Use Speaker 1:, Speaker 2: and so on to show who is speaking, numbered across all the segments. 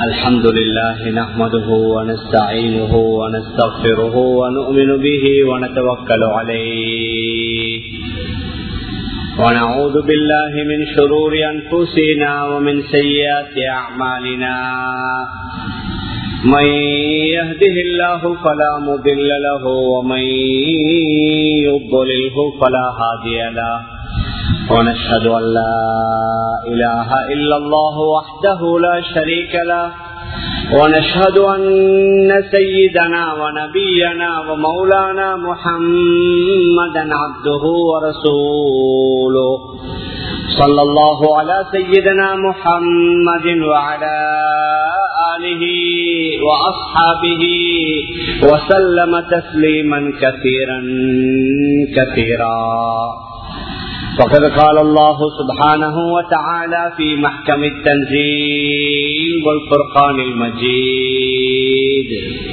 Speaker 1: الحمد لله نحمده ونستعينه ونستغفره ونؤمن به ونتوكل عليه ونعوذ بالله من شرور أنفسنا ومن سيئات أعمالنا من يهده الله فلا مضل له ومن يضلله فلا هادي له ونشهد أن لا إله إلا الله وحده لا شريك له ونشهد أن سيدنا ونبينا ومولانا محمدا عبده ورسوله صلى الله على سيدنا محمد وعلى آله وأصحابه وسلم تسليما كثيرا كثيرا فقد قال الله سبحانه وتعالى في محكم التنزيل والفرقان المجيد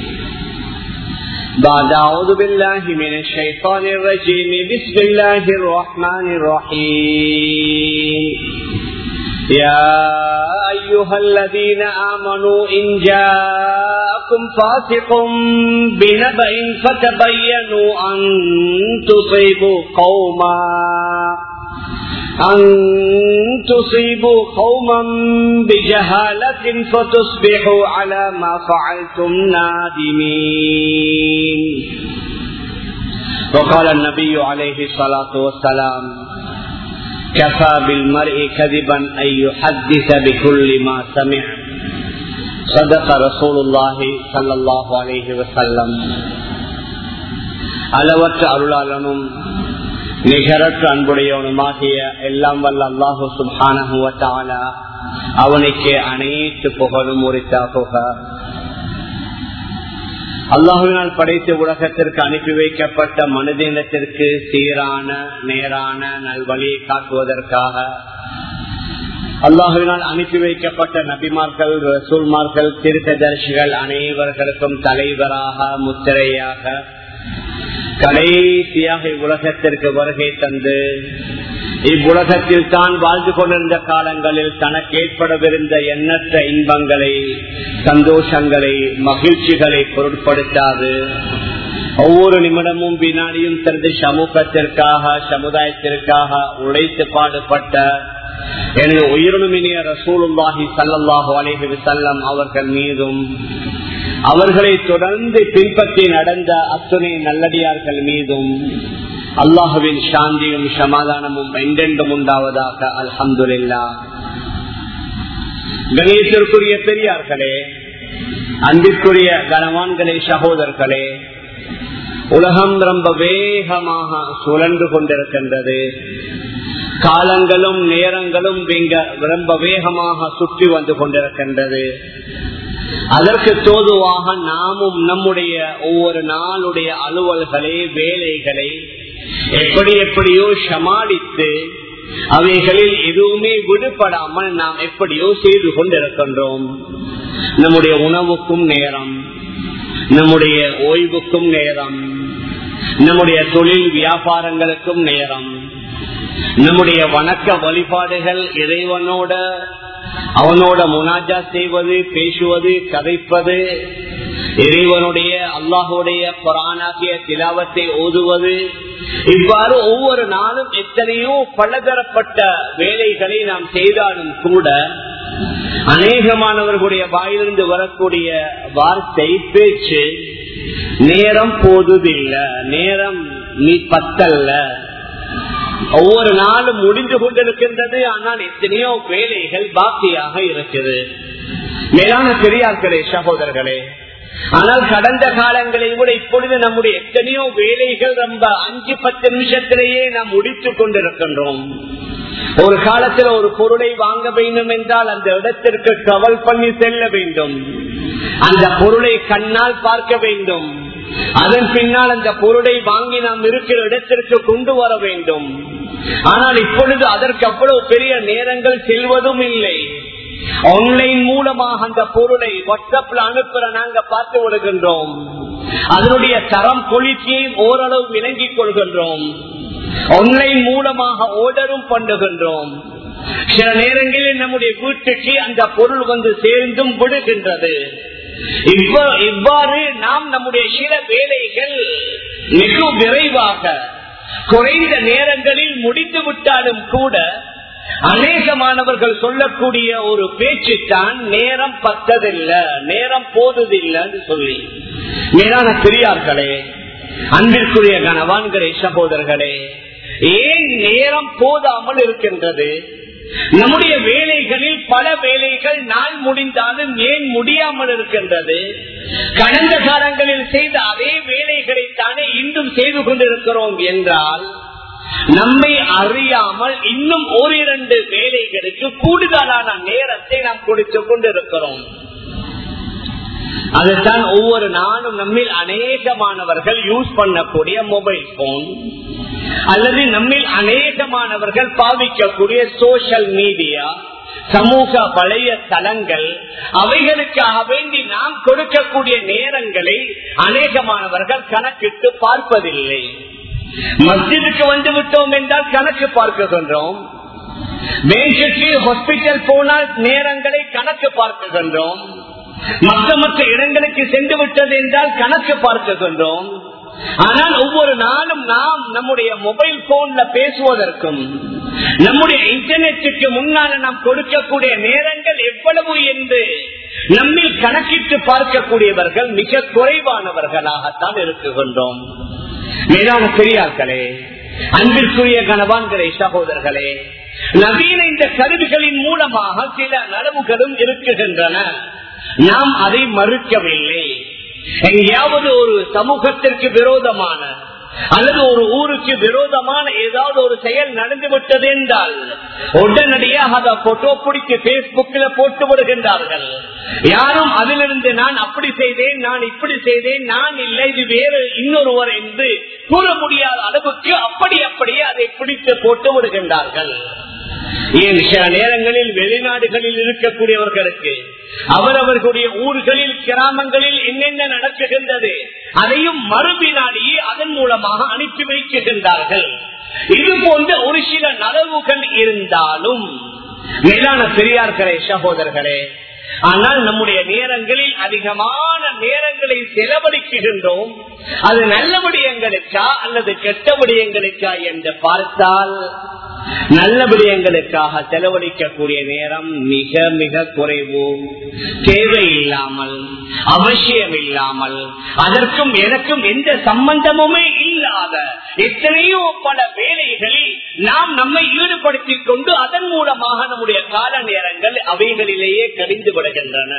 Speaker 1: بعد أعوذ بالله من الشيطان الرجيم بسم الله الرحمن الرحيم يا أيها الذين آمنوا إن جاءكم فاسق بنبأ فتبينوا أن تصيبوا قوما أن تصيبوا قوما بجهالة فتصبحوا على ما فعلتم نادمين وقال النبي عليه الصلاة والسلام كفى بالمرء كذبا أن يحدث بكل ما سمع صدق رسول الله صلى الله عليه وسلم அளவற்ற அருளாளனும் நிகரற்ற அன்புடையவனுமாகிய எல்லாம் வல்ல அல்லாஹு சுபான அவனுக்கு அனைத்து புகழும் உரித்தாக அல்லாஹுவினால் படைத்த உலகத்திற்கு அனுப்பி வைக்கப்பட்ட மனிதனத்திற்கு சீரான நேரான நல்வழியை காட்டுவதற்காக அல்லாஹுவினால் அனுப்பி வைக்கப்பட்ட நபிமார்கள் ரசூல்மார்கள் திருத்ததர்சிகள் அனைவர்களுக்கும் தலைவராக முத்திரையாக கடைசியாக இவ்வுலகத்திற்கு வருகை தந்து இவ்வுலகத்தில் தான் வாழ்ந்து கொண்டிருந்த காலங்களில் தனக்கு ஏற்படவிருந்த எண்ணற்ற இன்பங்களை சந்தோஷங்களை மகிழ்ச்சிகளை பொருட்படுத்தாது ஒவ்வொரு நிமிடமும் வினாடியும் தனது சமூகத்திற்காக சமுதாயத்திற்காக உழைத்து பாடுபட்ட எனது உயிரினுமினிய ரசூலுல்லாஹி சல்லாஹூ அலேஹி செல்லம் அவர்கள் மீதும் அவர்களை தொடர்ந்து பின்பற்றி நடந்த அத்துணை நல்லடியார்கள் மீதும் அல்லாஹுவின் சாந்தியும் சமாதானமும் என்றென்றும் உண்டாவதாக அல்ஹம்துல்லா கணேசருக்குரிய பெரியார்களே அன்பிற்குரிய கனவான்களே சகோதரர்களே உலகம் ரொம்ப வேகமாக சுழன்று கொண்டிருக்கின்றது காலங்களும் நேரங்களும் ரொம்ப வேகமாக சுற்றி வந்து கொண்டிருக்கின்றது அதற்கு தோதுவாக நாமும் நம்முடைய ஒவ்வொரு நாளுடைய அலுவல்களை வேலைகளை எப்படி எப்படியோ சமாளித்து அவைகளில் எதுவுமே விடுபடாமல் நாம் எப்படியோ செய்து கொண்டிருக்கின்றோம் நம்முடைய உணவுக்கும் நேரம் நம்முடைய ஓய்வுக்கும் நேரம் நம்முடைய தொழில் வியாபாரங்களுக்கும் நேரம் நம்முடைய வணக்க வழிபாடுகள் இறைவனோட அவனோட முனாஜா செய்வது பேசுவது கதைப்பது இறைவனுடைய அல்லாஹுடைய புறானாகிய திலாவத்தை ஓதுவது இவ்வாறு ஒவ்வொரு நாளும் எத்தனையோ பலதரப்பட்ட வேலைகளை நாம் செய்தாலும் கூட அநேகமானவர்களுடைய வாயிலிருந்து வரக்கூடிய வார்த்தை பேச்சு நேரம் போதுதில்லை நேரம் நீ பத்தல்ல ஒவ்வொரு நாளும் முடிந்து கொண்டிருக்கின்றது ஆனால் எத்தனையோ வேலைகள் பாக்கியாக இருக்குது மேலான பெரியார்களே சகோதரர்களே ஆனால் கடந்த காலங்களை விட இப்பொழுது நம்முடைய எத்தனையோ வேலைகள் ரொம்ப அஞ்சு பத்து நிமிஷத்திலேயே நாம் முடித்துக் கொண்டிருக்கின்றோம் ஒரு காலத்தில் ஒரு பொருளை வாங்க வேண்டும் என்றால் அந்த இடத்திற்கு கவல் பண்ணி செல்ல வேண்டும் அந்த பொருளை கண்ணால் பார்க்க வேண்டும் அதன் பின்னால் அந்த பொருளை வாங்கி நாம் இருக்கிற இடத்திற்கு கொண்டு வர வேண்டும் ஆனால் இப்பொழுது அதற்கு அவ்வளவு பெரிய நேரங்கள் செல்வதும் இல்லை ஆன்லைன் மூலமாக அந்த பொருளை வாட்ஸ்அப்ல அனுப்புற நாங்க பார்த்து விடுகின்றோம் அதனுடைய தரம் குளிர்ச்சியை ஓரளவு விளங்கிக் கொள்கின்றோம் ஆன்லைன் மூலமாக ஓர்டரும் பண்ணுகின்றோம் சில நேரங்களில் நம்முடைய வீட்டுக்கு அந்த பொருள் வந்து சேர்ந்தும் விடுகின்றது இவ்வாறு நாம் நம்முடைய சில வேலைகள் மிக விரைவாக குறைந்த நேரங்களில் முடித்து விட்டாலும் கூட அநேகமானவர்கள் சொல்லக்கூடிய ஒரு பேச்சு தான் நேரம் பத்ததில்லை நேரம் போதுதில்லைன்னு சொல்லி மேலான பெரியார்களே அன்பிற்குரிய கணவான்களே சகோதரர்களே ஏன் நேரம் போதாமல் இருக்கின்றது நம்முடைய வேலைகளில் பல வேலைகள் நாள் முடிந்தாலும் ஏன் முடியாமல் இருக்கின்றது கடந்த காலங்களில் செய்த அதே வேலைகளை தானே இன்றும் செய்து கொண்டிருக்கிறோம் என்றால் நம்மை அறியாமல் இன்னும் ஓரிரண்டு வேலைகளுக்கு கூடுதலான நேரத்தை நாம் கொடுத்துக் கொண்டிருக்கிறோம் அதுதான் ஒவ்வொரு நாளும் நம்மில் அநேகமானவர்கள் யூஸ் பண்ணக்கூடிய மொபைல் போன் அல்லது நம்மில் அநேகமானவர்கள் பாவிக்கக்கூடிய சோசியல் மீடியா சமூக வளைய தளங்கள் அவைகளுக்காக வேண்டி நாம் கொடுக்கக்கூடிய நேரங்களை அநேகமானவர்கள் கணக்கிட்டு பார்ப்பதில்லை மஸ்ஜிதுக்கு வந்து விட்டோம் என்றால் கணக்கு பார்க்கின்றோம் பேங்குக்கு ஹாஸ்பிட்டல் போனால் நேரங்களை கணக்கு பார்க்கின்றோம் மற்ற மற்ற இடங்களுக்கு சென்று விட்டது என்றால் கணக்கு பார்க்கின்றோம் ஆனால் ஒவ்வொரு நாளும் நாம் நம்முடைய மொபைல் போன்ல பேசுவதற்கும் நம்முடைய இன்டர்நெட்டுக்கு முன்னால நாம் கொடுக்கக்கூடிய நேரங்கள் எவ்வளவு என்று நம்மில் கணக்கிட்டு பார்க்கக்கூடியவர்கள் மிக குறைவானவர்களாகத்தான் இருக்குகின்றோம் மேலான பெரியார்களே அன்பிற்குரிய கணவான்களே சகோதரர்களே நவீன இந்த கருவிகளின் மூலமாக சில நலவுகளும் இருக்குகின்றன நாம் அதை மறுக்கவில்லை எங்கேயாவது ஒரு சமூகத்திற்கு விரோதமான அல்லது ஒரு ஊருக்கு விரோதமான ஏதாவது ஒரு செயல் நடந்து விட்டது என்றால் உடனடியாக அதை போட்டோ பிடித்து பேஸ்புக்கில் போட்டு விடுகின்றார்கள் யாரும் அதிலிருந்து நான் அப்படி செய்தேன் நான் இப்படி செய்தேன் நான் இல்லை இது வேறு இன்னொருவர் என்று கூற முடியாத அளவுக்கு அப்படி அப்படியே அதை பிடித்து போட்டு விடுகின்றார்கள் ஏன் சில நேரங்களில் வெளிநாடுகளில் இருக்கக்கூடியவர்களுக்கு அவரவர்களுடைய ஊர்களில் கிராமங்களில் என்னென்ன நடக்குகின்றது அதையும் மறுபினாடியே அதன் மூலமாக அனுப்பி வைக்கின்றார்கள் இது போன்ற ஒரு சில நலவுகள் இருந்தாலும் மேலான பெரியார்களே சகோதரர்களே ஆனால் நம்முடைய நேரங்களில் அதிகமான நேரங்களை செலவழிக்கின்றோம் அது நல்ல விடயங்களுக்கா அல்லது கெட்ட விடயங்களுக்கா என்று பார்த்தால் நல்ல விடயங்களுக்காக செலவழிக்கக்கூடிய நேரம் மிக மிக குறைவு தேவையில்லாமல் அவசியம் இல்லாமல் அதற்கும் எனக்கும் எந்த சம்பந்தமுமே இல்லாத எத்தனையோ பல வேலைகளில் நாம் நம்மை ஈடுபடுத்திக் கொண்டு அதன் மூலமாக நம்முடைய கால நேரங்கள் அவைகளிலேயே கடிந்து விடுகின்றன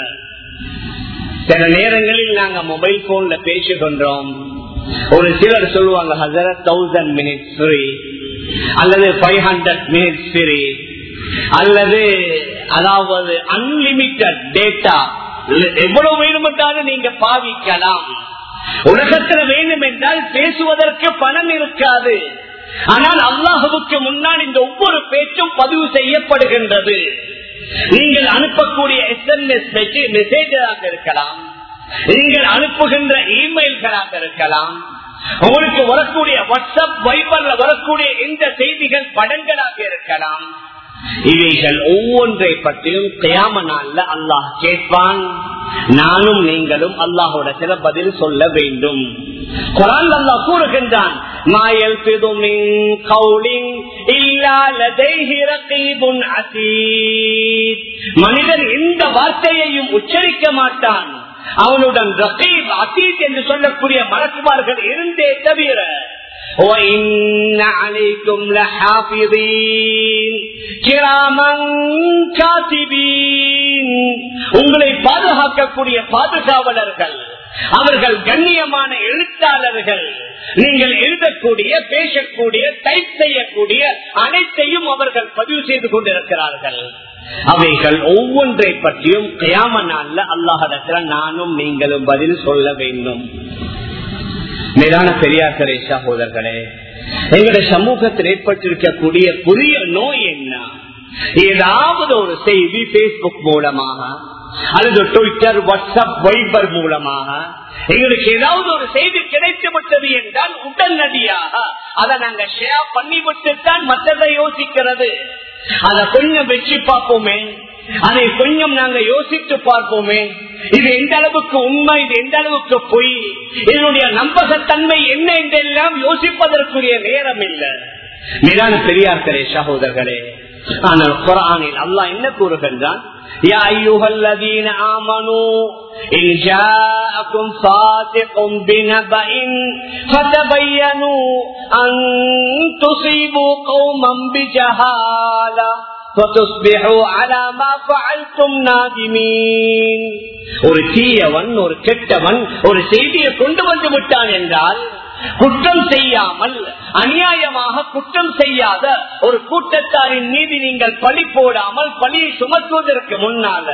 Speaker 1: சில நேரங்களில் நாங்க மொபைல் போன்ல பேசுகின்றோம் ஒரு சிலர் சொல்லுவாங்க ஹசரத் தௌசண்ட் மினிட்ஸ் ஃப்ரீ அல்லது ஃபைவ் ஹண்ட்ரட் மினிட்ஸ் ஃப்ரீ அல்லது அதாவது அன்லிமிட்டட் டேட்டா எவ்வளவு வேணுமென்றாலும் நீங்க பாவிக்கலாம் உலகத்துல வேண்டும் என்றால் பேசுவதற்கு பணம் இருக்காது ஆனால் அல்லாஹுக்கு முன்னால் இந்த ஒவ்வொரு பேச்சும் பதிவு செய்யப்படுகின்றது நீங்கள் அனுப்பக்கூடிய எஸ்எம்எஸ் மெசேஜாக இருக்கலாம் நீங்கள் அனுப்புகின்ற இமெயில்களாக இருக்கலாம் உங்களுக்கு வரக்கூடிய வாட்ஸ்அப் வைபர்ல வரக்கூடிய இந்த செய்திகள் படங்களாக இருக்கலாம் இவைகள் ஒவ்வொன்றை பற்றியும் கியாம நாள்ல அல்லாஹ் கேட்பான் நானும் நீங்களும் அல்லாஹோட சில பதில் சொல்ல வேண்டும் குரான் அல்லாஹ் கூறுகின்றான் மாயல் பிதுமின் கவுலின் மனிதன் இந்த வார்த்தையையும் உச்சரிக்க மாட்டான் அவனுடன் ரகீப் அசீத் என்று சொல்லக்கூடிய மலக்குமார்கள் இருந்தே தவிர عليكم لحافظين كراما كاتبين உங்களை பாதுகாக்கக்கூடிய பாதுகாவலர்கள் அவர்கள் கண்ணியமான எழுத்தாளர்கள் நீங்கள் எழுதக்கூடிய பேசக்கூடிய டைப் செய்யக்கூடிய அனைத்தையும் அவர்கள் பதிவு செய்து கொண்டிருக்கிறார்கள் அவைகள் ஒவ்வொன்றை பற்றியும் கயாம நாள்ல அல்லாஹிடத்துல நானும் நீங்களும் பதில் சொல்ல வேண்டும் மேலான பெரியார்களே சகோதரர்களே எங்களுடைய சமூகத்தில் ஏற்பட்டிருக்கக்கூடிய புதிய நோய் என்ன ஏதாவது ஒரு செய்தி பேஸ்புக் மூலமாக அல்லது ட்விட்டர் வாட்ஸ்அப் வைபர் மூலமாக எங்களுக்கு ஏதாவது ஒரு செய்தி கிடைத்து விட்டது என்றால் உடனடியாக அதை நாங்க ஷேர் பண்ணி விட்டுத்தான் மற்றதை யோசிக்கிறது அதை கொஞ்சம் வச்சு பார்ப்போமே அதை கொஞ்சம் நாங்க யோசித்து பார்ப்போமே இது எந்த அளவுக்கு உண்மை இது எந்த அளவுக்கு பொய் இதனுடைய நம்பகத்தன்மை என்ன என்றெல்லாம் யோசிப்பதற்குரிய நேரம் இல்லை மேலான பெரியார்களே சகோதரர்களே ஆனால் குரானில் அல்லாஹ் என்ன கூறுகின்றான் يا أيها الذين آمنوا إن جاءكم فاتق بنبأ فتبينوا أن تصيبوا قوما بجهالة فتصبحوا على ما فعلتم نادمين ஒரு தீயவன் ஒரு கெட்டவன் ஒரு செய்தியை கொண்டு வந்து விட்டான் என்றால் குற்றம் செய்யாமல் அநியாயமாக குற்றம் செய்யாத ஒரு கூட்டத்தாரின் மீது நீங்கள் பழி போடாமல் பழியை சுமத்துவதற்கு முன்னால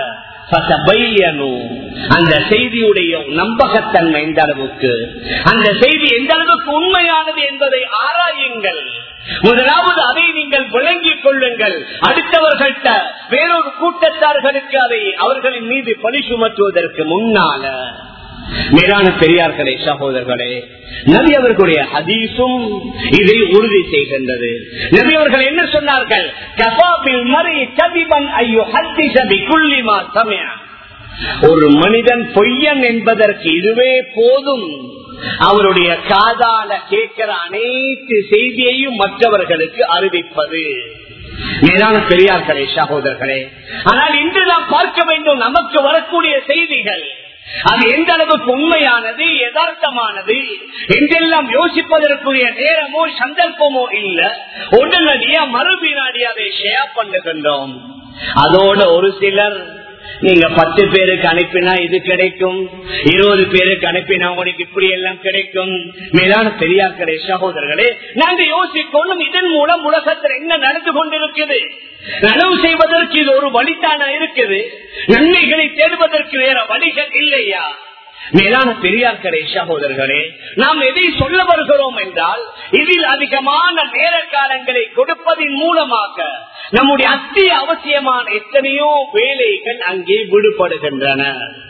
Speaker 1: அந்த செய்தியுடைய நம்பகத்தன்மை எந்த அளவுக்கு அந்த செய்தி எந்த அளவுக்கு உண்மையானது என்பதை ஆராயுங்கள் முதலாவது அதை நீங்கள் விளங்கிக் கொள்ளுங்கள் அடுத்தவர்கள்ட்ட வேறொரு கூட்டத்தார்களுக்கு அதை அவர்களின் மீது பழி சுமத்துவதற்கு முன்னால மேலான பெரியார்களே சகோதரர்களே நபி அவர்களுடைய ஹதீஸும் இதை உறுதி செய்கின்றது நபி அவர்கள் என்ன சொன்னார்கள் கபாபில் மறை கதிபன் ஐயோ ஹத்திசபி குள்ளிமா சமய ஒரு மனிதன் பொய்யன் என்பதற்கு இதுவே போதும் அவருடைய காதால கேட்கிற அனைத்து செய்தியையும் மற்றவர்களுக்கு அறிவிப்பது மேலான பெரியார்களே சகோதரர்களே ஆனால் இன்று நாம் பார்க்க வேண்டும் நமக்கு வரக்கூடிய செய்திகள் அது எந்த அளவுக்கு உண்மையானது யதார்த்தமானது என்றெல்லாம் யோசிப்பதற்குரிய நேரமோ சந்தர்ப்பமோ இல்ல உடனடியா மறுபினாடி அதை ஷேர் பண்ணுகின்றோம் அதோட ஒரு சிலர் நீங்க பத்து பேருக்கு அனுப்பினா இது கிடைக்கும் இருபது பேருக்கு அனுப்பினா உங்களுக்கு இப்படி எல்லாம் கிடைக்கும் மேலான பெரியார்களே சகோதரர்களே நாங்க யோசிக்கணும் இதன் மூலம் உலகத்தில் என்ன நடந்து கொண்டிருக்குது நனவு செய்வதற்கு இது ஒரு வழித்தானா இருக்குது நன்மைகளை தேடுவதற்கு வேற வழிகள் இல்லையா மேலான பெரியார்களே சகோதரர்களே நாம் எதை சொல்ல வருகிறோம் என்றால் இதில் அதிகமான நேர காலங்களை கொடுப்பதன் மூலமாக நம்முடைய அத்திய அவசியமான எத்தனையோ வேலைகள் அங்கே விடுபடுகின்றன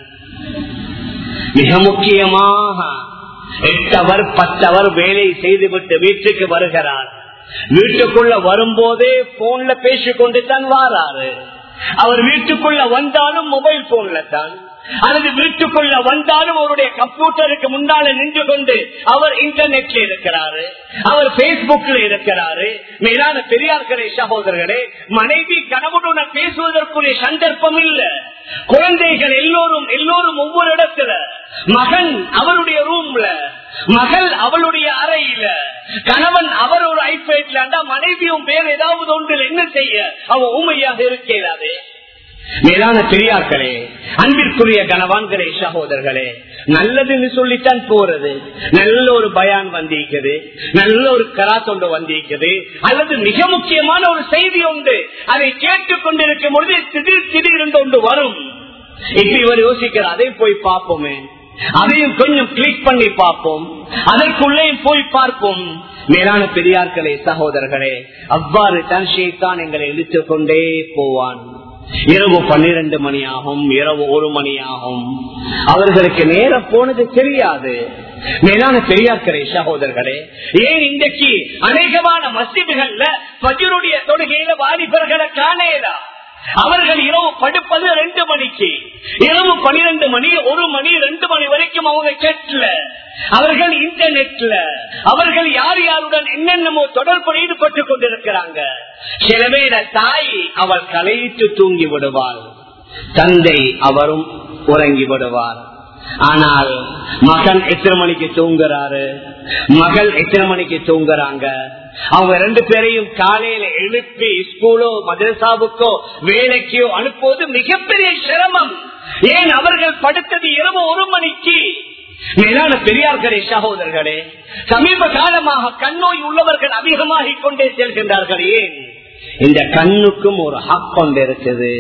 Speaker 1: மிக முக்கியமாக எட்டவர் பத்தவர் வேலை செய்துவிட்டு வீட்டுக்கு வருகிறார் வீட்டுக்குள்ள வரும்போதே போன்ல பேசிக்கொண்டு தான் வாராரு அவர் வீட்டுக்குள்ள வந்தாலும் மொபைல் போன்ல தான் அல்லது வீட்டுக்குள்ள வந்தாலும் அவருடைய கம்ப்யூட்டருக்கு முன்னால நின்று கொண்டு அவர் இன்டர்நெட்ல இருக்கிறாரு அவர் பேஸ்புக்ல இருக்கிறாரு மேலான பெரியார்களே சகோதரர்களே மனைவி கணவனுடன் பேசுவதற்குரிய சந்தர்ப்பம் இல்ல குழந்தைகள் எல்லோரும் எல்லோரும் ஒவ்வொரு இடத்துல மகன் அவருடைய ரூம்ல மகள் அவளுடைய அறையில கணவன் அவர் ஒரு ஐபேட்ல மனைவியும் வேற ஏதாவது ஒன்றில் என்ன செய்ய அவ ஊமையாக இருக்கிறாரு மேலான பெரியார்களே அன்பிற்குரிய கனவான்களே சகோதரர்களே நல்லதுன்னு சொல்லித்தான் போறது நல்ல ஒரு பயான் வந்திருக்குது நல்ல ஒரு கராத்தொண்டு வந்திருக்குது அல்லது மிக முக்கியமான ஒரு செய்தி உண்டு அதை கேட்டுக் கொண்டிருக்கும் பொழுது திடீர் திடீர் ஒன்று வரும் இப்ப இவர் யோசிக்கிறார் அதை போய் பார்ப்போமே அதையும் கொஞ்சம் கிளிக் பண்ணி பார்ப்போம் அதற்குள்ளே போய் பார்ப்போம் மேலான பெரியார்களே சகோதரர்களே அவ்வாறு தான் ஷேத்தான் எங்களை இழுத்துக் கொண்டே போவான் இரவு பன்னிரண்டு மணி ஆகும் இரவு ஒரு மணி ஆகும் அவர்களுக்கு நேரம் போனது தெரியாது மேலான பெரியார்களே சகோதரர்களே ஏன் இன்றைக்கு அநேகமான மசிதுகள்ல பஜருடைய தொழுகையில வாலிபர்களை காணேதா அவர்கள் இரவு படுப்பது ரெண்டு மணிக்கு இரவு பனிரெண்டு மணி ஒரு மணி ரெண்டு மணி வரைக்கும் அவங்க செட்ல அவர்கள் இன்டர்நெட்ல அவர்கள் யார் யாருடன் என்னென்னமோ தொடர்பு ஈடுபட்டுக் கொண்டிருக்கிறாங்க சிலவேட தாய் அவள் கலைத்து தூங்கி விடுவாள் தந்தை அவரும் உறங்கி விடுவார் ஆனால் மகன் எத்தனை மணிக்கு தூங்குறாரு மகள் எத்தனை மணிக்கு தூங்குறாங்க அவங்க ரெண்டு பேரையும் காலையில எழுப்பி ஸ்கூலோ மதரசாவுக்கோ வேலைக்கோ அனுப்புவது மிகப்பெரிய சிரமம் ஏன் அவர்கள் படுத்தது இரவு ஒரு மணிக்கு மேலான பெரியார்களே சகோதரர்களே சமீப காலமாக கண்ணோய் உள்ளவர்கள் அதிகமாகிக் கொண்டே செல்கின்றார்கள் ஏன் இந்த கண்ணுக்கும் ஒரு ஹக் கொண்டு இருக்குது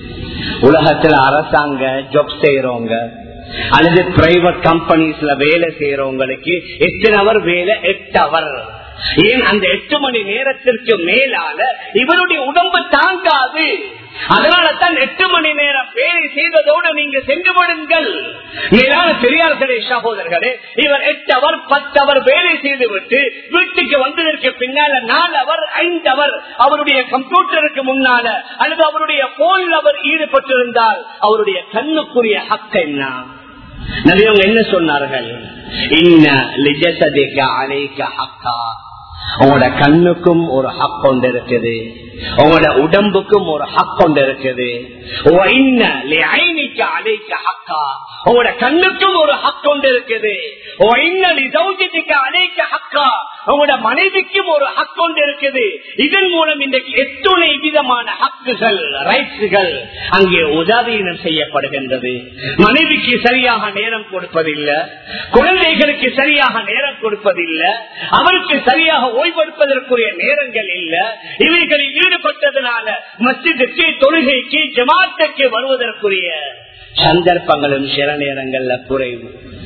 Speaker 1: உலகத்துல அரசாங்க ஜாப் செய்யறவங்க அல்லது பிரைவேட் கம்பெனிஸ்ல வேலை செய்யறவங்களுக்கு எத்தனை அவர் வேலை எட்டு அவர் ஏன் அந்த எட்டு மணி நேரத்திற்கு மேலால இவருடைய உடம்பு தாங்காது அதனால தான் எட்டு மணி நேரம் வேலை செய்ததோடு நீங்க சென்று விடுங்கள் மேலான பெரியார்களே சகோதரர்களே இவர் எட்டு அவர் பத்து அவர் வேலை செய்து விட்டு வீட்டுக்கு வந்ததற்கு பின்னால நாலு அவர் ஐந்து அவர் அவருடைய கம்ப்யூட்டருக்கு முன்னால அல்லது அவருடைய போனில் அவர் ஈடுபட்டிருந்தால் அவருடைய கண்ணுக்குரிய ஹக்க என்ன நபியவங்க என்ன சொன்னார்கள் இன்ன லிஜசதிக அலைக ஹக்கா உங்களோட கண்ணுக்கும் ஒரு ஹக் ஒன்று இருக்குது உங்களோட உடம்புக்கும் ஒரு ஹக் ஒன்று இருக்குது உங்களோட கண்ணுக்கும் ஒரு ஹக் ஒன்று இருக்குது உங்களோட மனைவிக்கும் ஒரு ஹக் ஒன்று இருக்குது இதன் மூலம் இன்றைக்கு எத்துணை விதமான ஹக்குகள் ரைட்ஸுகள் அங்கே உதவியினம் செய்யப்படுகின்றது மனைவிக்கு சரியாக நேரம் கொடுப்பதில்லை குழந்தைகளுக்கு சரியாக நேரம் கொடுப்பதில்லை அவருக்கு சரியாக ஓய்வெடுப்பதற்குரிய நேரங்கள் இல்ல இவைகளில் ஈடுபட்டதனால மஸ்ஜிதுக்கு தொழுகைக்கு ஜமாத்துக்கு வருவதற்குரிய சந்தர்ப்பங்களும் சில நேரங்கள்ல குறைவு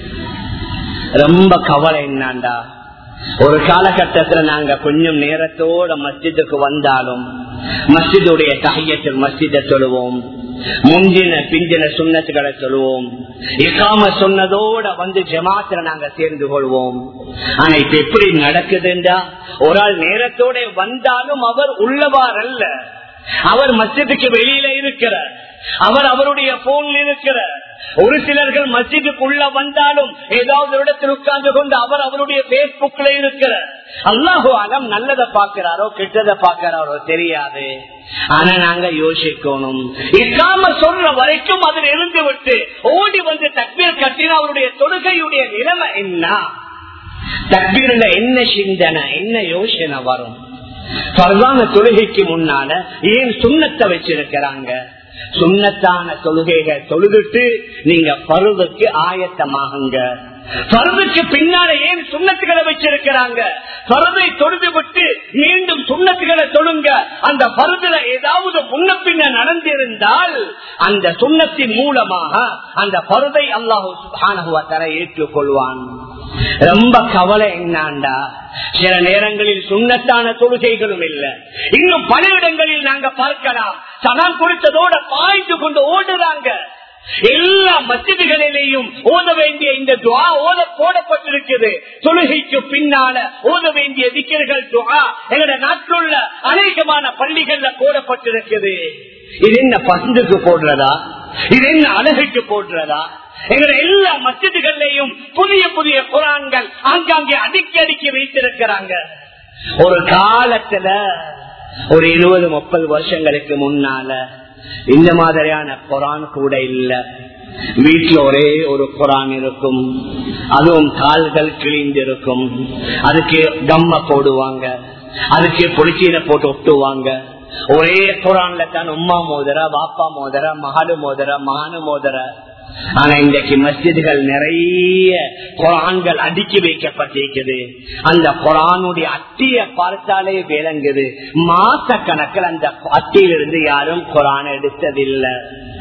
Speaker 1: ரொம்ப கவலை என்னாண்டா ஒரு காலகட்டத்துல நாங்க கொஞ்சம் நேரத்தோட மஸ்ஜிதுக்கு வந்தாலும் மஸ்ஜிதுடைய தகையத்தில் மஸ்ஜிதை சொல்லுவோம் முந்தின பிந்தின சுண்ணத்துகளை சொல்லுவோம் இக்காம சொன்னதோட வந்து ஜமாத்துல நாங்க சேர்ந்து கொள்வோம் ஆனா இப்ப எப்படி நடக்குதுன்றா ஒரு ஆள் நேரத்தோட வந்தாலும் அவர் உள்ளவார் அல்ல அவர் மஸ்ஜிதுக்கு வெளியில இருக்கிறார் அவர் அவருடைய போன்ல இருக்கிறார் ஒரு சிலர்கள் மஸ்ஜிதுக்குள்ள வந்தாலும் ஏதாவது ஒரு இடத்தில் உட்கார்ந்து கொண்டு அவர் அவருடைய பேஸ்புக்ல இருக்கிறார் அல்லாஹு அலம் நல்லதை பாக்குறாரோ கெட்டதை பாக்குறாரோ தெரியாது ஆனா நாங்க யோசிக்கணும் இல்லாம சொல்ற வரைக்கும் அதில் இருந்து விட்டு ஓடி வந்து தக்பீர் கட்டின அவருடைய தொழுகையுடைய நிலைமை என்ன தக்பீர்ல என்ன சிந்தனை என்ன யோசனை வரும் பரவான தொழுகைக்கு முன்னால ஏன் சுண்ணத்தை வச்சிருக்கிறாங்க சுண்ணத்தான தொழுகைகள் தொழுதுட்டு நீங்க பருவுக்கு ஆயத்தமாகுங்க பருவுக்கு பின்னால ஏன் சுண்ணத்துகளை வச்சிருக்கிறாங்க பருவை தொழுது விட்டு மீண்டும் சுண்ணத்துகளை தொழுங்க அந்த பருதுல ஏதாவது முன்ன பின்ன நடந்திருந்தால் அந்த சுண்ணத்தின் மூலமாக அந்த பருதை அல்லாஹு தர ஏற்றுக்கொள்வான் ரொம்ப கவலை என்னாண்டா சில நேரங்களில் சுண்ணத்தான தொழுகைகளும் இல்ல இன்னும் பல இடங்களில் நாங்க பார்க்கலாம் சனம் கொடுத்ததோட பாய்ந்து கொண்டு ஓடுறாங்க எல்லா மசிதிகளிலேயும் ஓத வேண்டிய இந்த துவா ஓத போடப்பட்டிருக்குது தொழுகைக்கு பின்னால ஓத வேண்டிய திக்கர்கள் துவா எங்களோட நாட்டில் உள்ள அநேகமான பள்ளிகள்ல போடப்பட்டிருக்குது இது என்ன பசுந்துக்கு போடுறதா இது என்ன அழகுக்கு போடுறதா எங்களை எல்லா மசிதிகள்லையும் புதிய புதிய குரான்கள் ஆங்காங்கே அடுக்கி அடுக்கி வைத்திருக்கிறாங்க ஒரு காலத்துல ஒரு இருபது முப்பது வருஷங்களுக்கு முன்னால இந்த மாதிரியான குரான் கூட இல்ல வீட்டுல ஒரே ஒரு குரான் இருக்கும் அதுவும் கால்கள் கிழிந்திருக்கும் அதுக்கு கம்ம போடுவாங்க அதுக்கு பொலிச்சீனை போட்டு ஒட்டுவாங்க ஒரே குரான்ல தான் உம்மா மோதர பாப்பா மோதர மகாலு மோதர மகானு மோதர ஆனா இன்றைக்கு மஸ்ஜிதுகள் நிறைய குரான்கள் அடுக்கி வைக்கப்பட்டிருக்குது அந்த குரானுடைய அட்டிய பார்த்தாலே விளங்குது மாச கணக்கில் அந்த அட்டியிலிருந்து யாரும் குரான் எடுத்ததில்லை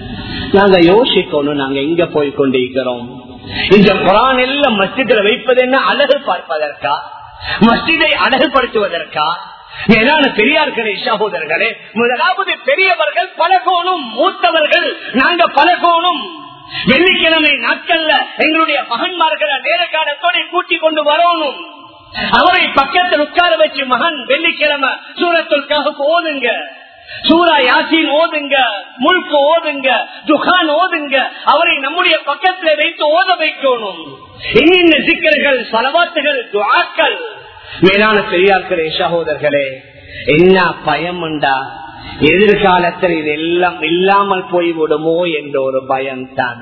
Speaker 1: நாங்க யோசிக்கணும் நாங்க எங்க போய் கொண்டிருக்கிறோம் இந்த குரான் எல்லாம் மஸ்ஜிதில் வைப்பது என்ன அழகு பார்ப்பதற்கா மஸ்ஜிதை அழகுபடுத்துவதற்கா மேலான பெரியார்களே சகோதரர்களே முதலாவது பெரியவர்கள் பழகோணும் மூத்தவர்கள் நாங்க பழகோணும் வெள்ளிக்கிழமை நாட்கள்ல எங்களுடைய மகன்மார்களை நேர காலத்தோட கூட்டி கொண்டு வரணும் அவரை பக்கத்தில் உட்கார வச்சு மகன் வெள்ளிக்கிழமை சூரத்துக்காக ஓதுங்க சூரா யாசின் ஓதுங்க முழுக்க ஓதுங்க துகான் ஓதுங்க அவரை நம்முடைய பக்கத்தில் வைத்து ஓத வைக்கணும் என்னென்ன சிக்கல்கள் பலவாத்துகள் துவாக்கள் மேலான பெரியார்களே சகோதரர்களே என்ன பயம் உண்டா எதிர்காலத்தில் இதெல்லாம் இல்லாமல் போய்விடுமோ என்ற ஒரு பயம்தான்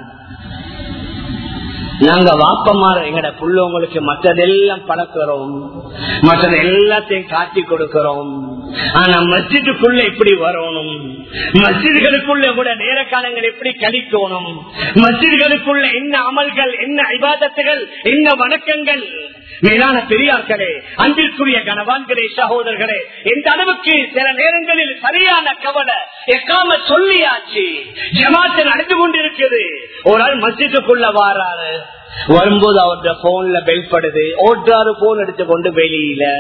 Speaker 1: நாங்க வாப்பமாற எங்கட புள்ளவங்களுக்கு மற்றதெல்லாம் பழக்கிறோம் மற்றது எல்லாத்தையும் காட்டி கொடுக்கிறோம் ஆனா மஸ்ஜிதுக்குள்ள எப்படி வரணும் மஸ்ஜிதுகளுக்குள்ள கூட நேர காலங்கள் எப்படி கழிக்கணும் மஸ்ஜிதுகளுக்குள்ள என்ன அமல்கள் என்ன ஐபாதத்துகள் என்ன வணக்கங்கள் மேலான பெரியார்களே அன்பிற்குரிய கனவான்களே சகோதரர்களே எந்த அளவுக்கு சில நேரங்களில் சரியான கவலை எக்காம சொல்லியாச்சு ஜமாத்து நடந்து கொண்டிருக்குது ஒரு ஆள் மஸ்ஜிதுக்குள்ள வாராரு வரும்போது அவருடைய போன்ல பெல்படுது ஓட்டுறாரு போன் எடுத்து கொண்டு வெளியில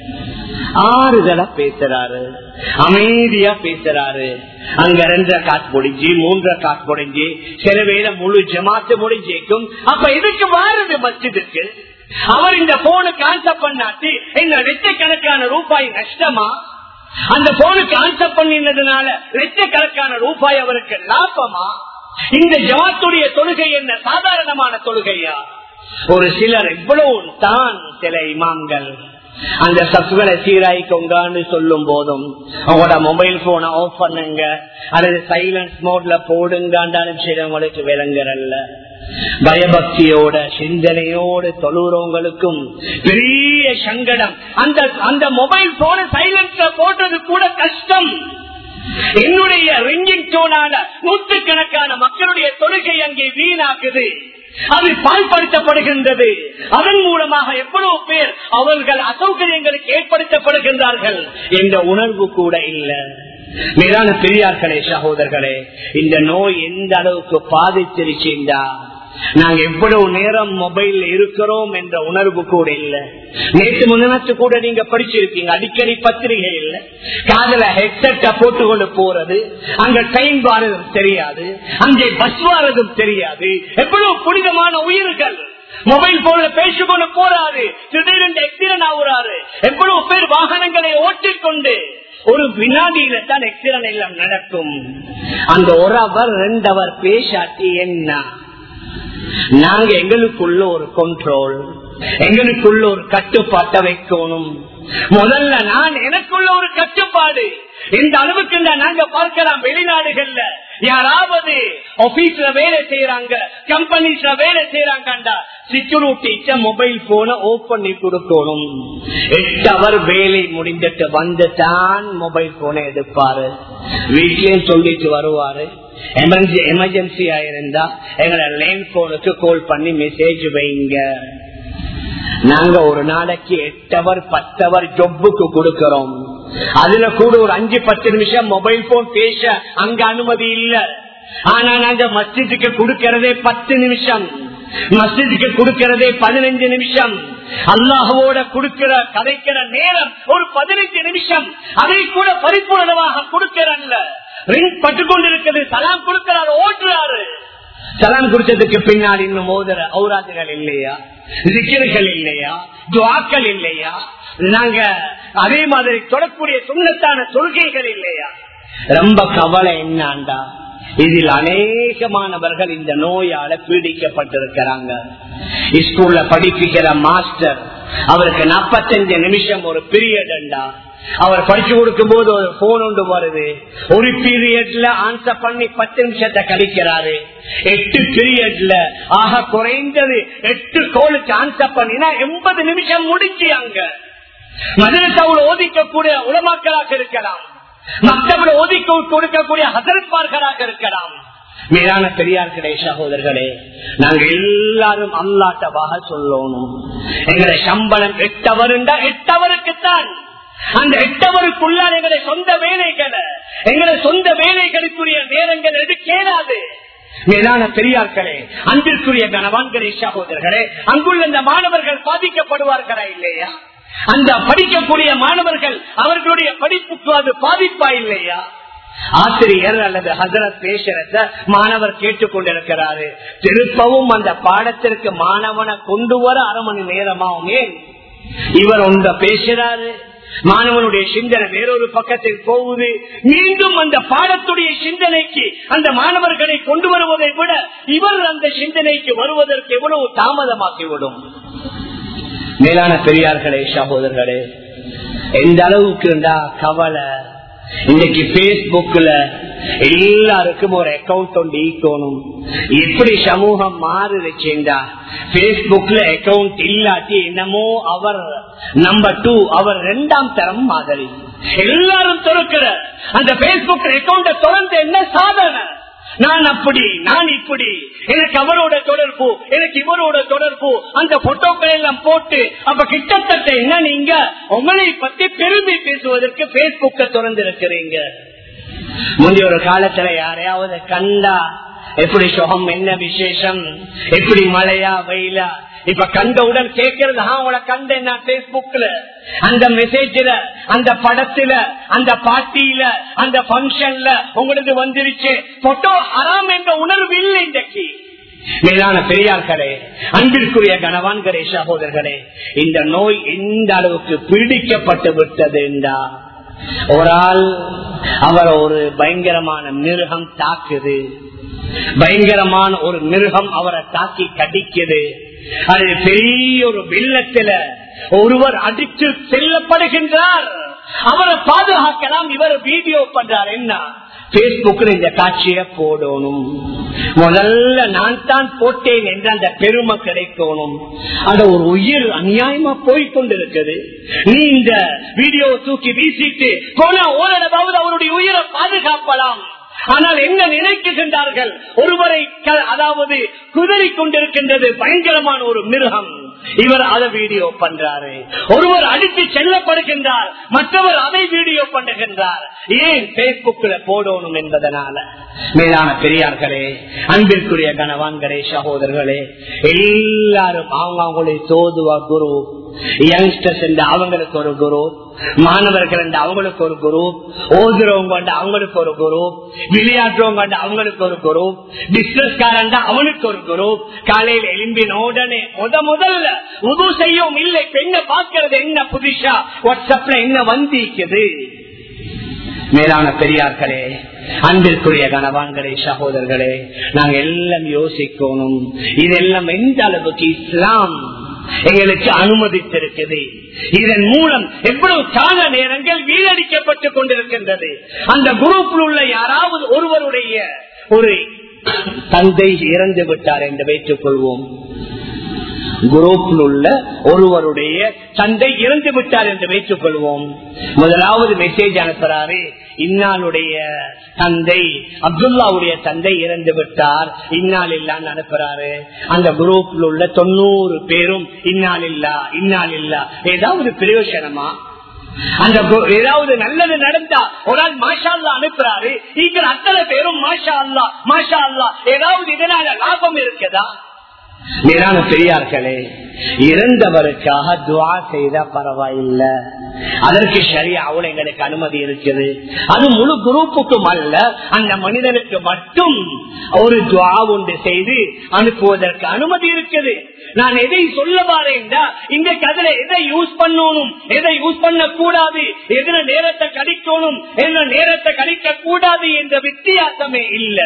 Speaker 1: ஆறுதலா பேசுறாரு அமைதியா பேசுறாரு அங்க ரெண்டரை காசு முடிஞ்சு மூன்றரை காசு முடிஞ்சு சில வேலை முழு ஜமாத்து முடிஞ்சிருக்கும் அப்ப இதுக்கு மாறுது மஸ்ஜிதுக்கு அவர் இந்த போனுக்கு ஆன்சர் பண்ணாச்சு என்ன லட்சக்கணக்கான ரூபாய் நஷ்டமா அந்த போனுக்கு ஆன்சர் பண்ணினதுனால லட்சக்கணக்கான ரூபாய் அவருக்கு லாபமா இந்த ஜமாத்துடைய தொழுகை என்ன சாதாரணமான தொழுகையா ஒரு சிலர் இவ்வளவு தான் சில இமாம்கள் அந்த சப்களை சீராய்க்கோங்கன்னு சொல்லும் போதும் உங்களோட மொபைல் போனை ஆஃப் பண்ணுங்க அல்லது சைலன்ஸ் மோட்ல போடுங்காண்டாலும் சரி உங்களுக்கு விளங்குறல்ல பயபக்தியோட சிந்தனையோடு தொழுறவங்களுக்கும் பெரிய சங்கடம் அந்த அந்த மொபைல் போன சைலன்ஸ்ல போட்டது கூட கஷ்டம் என்னுடைய ரிங்கிங் டோனால நூற்றுக்கணக்கான மக்களுடைய தொழுகை அங்கே வீணாக்குது அது பால்படுத்தப்படுகின்றது அதன் மூலமாக எவ்வளவு பேர் அவர்கள் அசௌகரியங்களுக்கு ஏற்படுத்தப்படுகின்றார்கள் என்ற உணர்வு கூட இல்லை மேலான பெரியார்களே சகோதரர்களே இந்த நோய் எந்த அளவுக்கு பாதிச்சிருச்சுண்டா நாங்க எவ்வளவு நேரம் மொபைல் இருக்கிறோம் என்ற உணர்வு கூட இல்ல நேற்று முன்னத்து கூட நீங்க படிச்சிருக்கீங்க அடிக்கடி பத்திரிகை இல்ல காதல ஹெட்செட்டை போட்டுக்கொண்டு போறது அங்க ட்ரெயின் வாரதும் தெரியாது அங்கே பஸ் வாரதும் தெரியாது எவ்வளவு புனிதமான உயிர்கள் மொபைல் போன்ல பேசிக்கொண்டு போறாரு திடீரென்று எக்ஸிடென்ட் ஆகுறாரு எவ்வளவு பேர் வாகனங்களை ஓட்டிக்கொண்டு ஒரு வினாடியில தான் எக்ஸிடென்ட் எல்லாம் நடக்கும் அந்த ஒரு அவர் ரெண்டு அவர் பேசாட்டி என்ன நாங்க எங்களுக்குள்ள ஒரு கண்ட்ரோல் எங்களுக்குள்ள ஒரு கட்டுப்பாட்டை வைக்கணும் முதல்ல நான் எனக்குள்ள ஒரு கட்டுப்பாடு இந்த அளவுக்கு நாங்க பார்க்கலாம் வெளிநாடுகள்ல யாராவது ஆபீஸ்ல வேலை செய்யறாங்க கம்பெனிஸ்ல வேலை செய்யறாங்கடா செக்யூரிட்டி மொபைல் போன ஓப் பண்ணி கொடுக்கணும் எட்டு அவர் வேலை முடிஞ்சிட்டு வந்து தான் மொபைல் போனை எடுப்பாரு வீட்லயும் சொல்லிட்டு வருவாரு எமர்ஜென்சி ஆயிருந்தா எங்களை லேண்ட் போனுக்கு கால் பண்ணி மெசேஜ் வைங்க நாங்க ஒரு நாளைக்கு எட்டு அவர் பத்து அவர் ஜொப்புக்கு கொடுக்கிறோம் அதுல கூட ஒரு அஞ்சு பத்து நிமிஷம் மொபைல் போன் பேச அங்க அனுமதி இல்ல ஆனா நாங்க மஸ்ஜிதுக்கு கொடுக்கறதே பத்து நிமிஷம் மஸ்ஜிதுக்கு கொடுக்கறதே பதினஞ்சு நிமிஷம் அல்லாஹோட கொடுக்கிற கதைக்கிற நேரம் ஒரு பதினஞ்சு நிமிஷம் அதை கூட பரிபூர்ணமாக கொடுக்கிறல்ல ரிங் பட்டுக்கொண்டிருக்கிறது சலாம் கொடுக்கிறாரு ஓட்டுறாரு சலாம் குடிச்சதுக்கு பின்னாடி இன்னும் மோதிர ஔராதுகள் இல்லையா சிக்கர்கள் இல்லையா துவாக்கள் இல்லையா நாங்க அதே மாதிரி தொடக்கூடிய சுண்ணத்தான தொழுகைகள் இல்லையா ரொம்ப கவலை என்னாண்டா இதில் அநேகமானவர்கள் இந்த நோயால பீடிக்கப்பட்டிருக்கிறாங்க ஸ்கூல்ல படிப்பிக்கிற மாஸ்டர் அவருக்கு நாற்பத்தஞ்சு நிமிஷம் ஒரு பீரியட் அவர் படிச்சு கொடுக்கும் போது ஒரு போன் ஒன்று வருது ஒரு பீரியட்ல ஆன்சர் பண்ணி பத்து நிமிஷத்தை கழிக்கிறாரு எட்டு பீரியட்ல ஆக குறைந்தது எட்டு கோலுக்கு ஆன்சர் பண்ணினா எண்பது நிமிஷம் முடிச்சு அங்க மதரசாவில் ஓதிக்கக்கூடிய உலமாக்களாக இருக்கலாம் மக்தபில் ஒதுக்கி கொடுக்கக்கூடிய ஹசரத்மார்களாக இருக்கலாம் மேலான பெரியார்களே சகோதரர்களே நாங்க எல்லாரும் அல்லாட்டவாக சொல்லணும் எங்களை சம்பளம் எட்டவருண்டா எட்டவருக்குத்தான் அந்த எட்டவருக்குள்ளால் எங்களை சொந்த வேலைகளை எங்களை சொந்த வேலைகளுக்குரிய நேரங்கள் எது கேளாது மேலான பெரியார்களே அன்பிற்குரிய கனவான்களே சகோதரர்களே அங்குள்ள இந்த மாணவர்கள் பாதிக்கப்படுவார்களா இல்லையா அந்த படிக்கக்கூடிய மாணவர்கள் அவர்களுடைய படிப்புக்கு அது பாதிப்பா இல்லையா ஆசிரியர் அல்லது ஹசரத் பேசுறத மாணவர் கேட்டுக்கொண்டிருக்கிறாரு திருப்பவும் அந்த பாடத்திற்கு மாணவனை கொண்டு வர அரை மணி நேரமாகுமே இவர் ஒன்ற பேசுறாரு மாணவனுடைய சிந்தனை வேறொரு பக்கத்தில் போகுது மீண்டும் அந்த பாடத்துடைய சிந்தனைக்கு அந்த மாணவர்களை கொண்டு வருவதை விட இவர் அந்த சிந்தனைக்கு வருவதற்கு எவ்வளவு தாமதமாக்கிவிடும் மேலான பெரியார்களே சகோதரர்களே எந்த அளவுக்கு கவலை இன்னைக்கு பேஸ்புக்ல எல்லாருக்கும் ஒரு அக்கௌண்ட் ஒன்று ஈக்கணும் எப்படி சமூகம் மாறுச்சுண்டா பேஸ்புக்ல அக்கௌண்ட் இல்லாட்டி என்னமோ அவர் நம்பர் டூ அவர் ரெண்டாம் தரம் மாதிரி எல்லாரும் திறக்கிற அந்த பேஸ்புக் அக்கௌண்ட திறந்து என்ன சாதனை நான் அப்படி நான் இப்படி எனக்கு அவரோட தொடர்பு எனக்கு இவரோட தொடர்பு அந்த போட்டோக்கள் எல்லாம் போட்டு அப்ப கிட்டத்தட்ட என்ன நீங்க உங்களை பத்தி பெருமை பேசுவதற்கு பேஸ்புக்க திறந்திருக்கிறீங்க முந்தைய ஒரு காலத்துல யாரையாவது கண்டா எப்படி சுகம் என்ன விசேஷம் எப்படி மழையா வெயிலா இப்ப கண்டவுடன் கேட்கறது உங்களை கண்டேன் நான் பேஸ்புக்ல அந்த மெசேஜ்ல அந்த படத்துல அந்த பாட்டியில அந்த பங்கன்ல உங்களுக்கு வந்துருச்சு போட்டோ ஹராம் என்ற உணர்வு இல்லை இன்றைக்கு மேலான பெரியார்களே அன்பிற்குரிய கனவான்களே சகோதரர்களே இந்த நோய் எந்த அளவுக்கு பிடிக்கப்பட்டு விட்டது என்றா ஒரு ஆள் அவர் ஒரு பயங்கரமான மிருகம் தாக்குது பயங்கரமான ஒரு மிருகம் அவரை தாக்கி கடிக்குது அது பெரிய ஒரு வெள்ளத்தில ஒருவர் அடித்து செல்லப்படுகின்றார் அவரை பாதுகாக்கலாம் இவர் வீடியோ பண்றார் என்ன பேஸ்புக்ல இந்த காட்சியை போடணும் முதல்ல நான் தான் போட்டேன் என்று அந்த பெருமை கிடைக்கணும் அந்த ஒரு உயிர் அநியாயமா போய்கொண்டிருக்குது நீ இந்த வீடியோ தூக்கி வீசிட்டு போன ஓரளவாவது அவருடைய உயிரை பாதுகாப்பலாம் ஆனால் என்ன நினைக்குகின்றார்கள் ஒருவரை அதாவது குதறி கொண்டிருக்கின்றது பயங்கரமான ஒரு மிருகம் இவர் அதை வீடியோ பண்றாரு ஒருவர் அடித்து செல்லப்படுகின்றார் மற்றவர் அதை வீடியோ பண்ணுகின்றார் ஏன் பேஸ்புக்ல போடணும் என்பதனால மேலான பெரியார்களே அன்பிற்குரிய கனவான்களே சகோதரர்களே எல்லாரும் அவங்க அவங்களுடைய தோதுவா குரு யங்ஸ்டர்ஸ் என்று அவங்களுக்கு ஒரு குரு மாணவர்கள் என்று அவங்களுக்கு ஒரு குரு ஓதுறவங்க அவங்களுக்கு ஒரு குரு விளையாடுறவங்க அவங்களுக்கு ஒரு குரு பிசினஸ் காரன் அவனுக்கு ஒரு குரு காலையில் எழும்பின உடனே முத முதல்ல உது செய்யும் இல்லை என்ன பார்க்கறது என்ன புதுசா வாட்ஸ்அப்ல என்ன வந்திக்குது மேலான பெரியார்களே அன்பிற்குரிய கனவான்களே சகோதரர்களே நாங்க எல்லாம் யோசிக்கணும் இதெல்லாம் எந்த அளவுக்கு இஸ்லாம் எங்களுக்கு அனுமதித்திருக்குது இதன் மூலம் எவ்வளவு கால நேரங்கள் வீழடிக்கப்பட்டுக் கொண்டிருக்கின்றது அந்த குரூப்பில் உள்ள யாராவது ஒருவருடைய ஒரு தந்தை இறந்து விட்டார் என்று வைத்துக் கொள்வோம் குரூப்பில் உள்ள ஒருவருடைய தந்தை இறந்து விட்டார் என்று வைத்துக் கொள்வோம் முதலாவது மெசேஜ் அனுப்புறாரு இன்னாளுடைய தந்தை அப்துல்லாவுடைய தந்தை இறந்து விட்டார் இன்னால் இல்லான்னு அனுப்புறாரு அந்த குரூப்ல உள்ள தொண்ணூறு பேரும் இன்னால் இல்லா இன்னால் இல்லா ஏதாவது பிரயோஜனமா அந்த ஏதாவது நல்லது நடந்தா ஒரு ஆள் மாஷா அல்லா அனுப்புறாரு இங்க அத்தனை பேரும் மாஷா அல்லா மாஷா அல்லா ஏதாவது இதனால லாபம் இருக்குதா மேலான பெரியார்களே இறந்தவருக்காக துவா செய்த பரவாயில்லை அதற்கு சரியா அவளை எங்களுக்கு அனுமதி இருக்குது அது முழு குரூப்புக்கும் அல்ல அந்த மனிதனுக்கு மட்டும் ஒரு துவா ஒன்று செய்து அனுப்புவதற்கு அனுமதி இருக்குது நான் எதை சொல்ல பாருந்தா இந்த கதில எதை யூஸ் பண்ணணும் எதை யூஸ் பண்ண கூடாது எதிர நேரத்தை கடிக்கணும் எதிர நேரத்தை கடிக்க கூடாது என்ற வித்தியாசமே இல்ல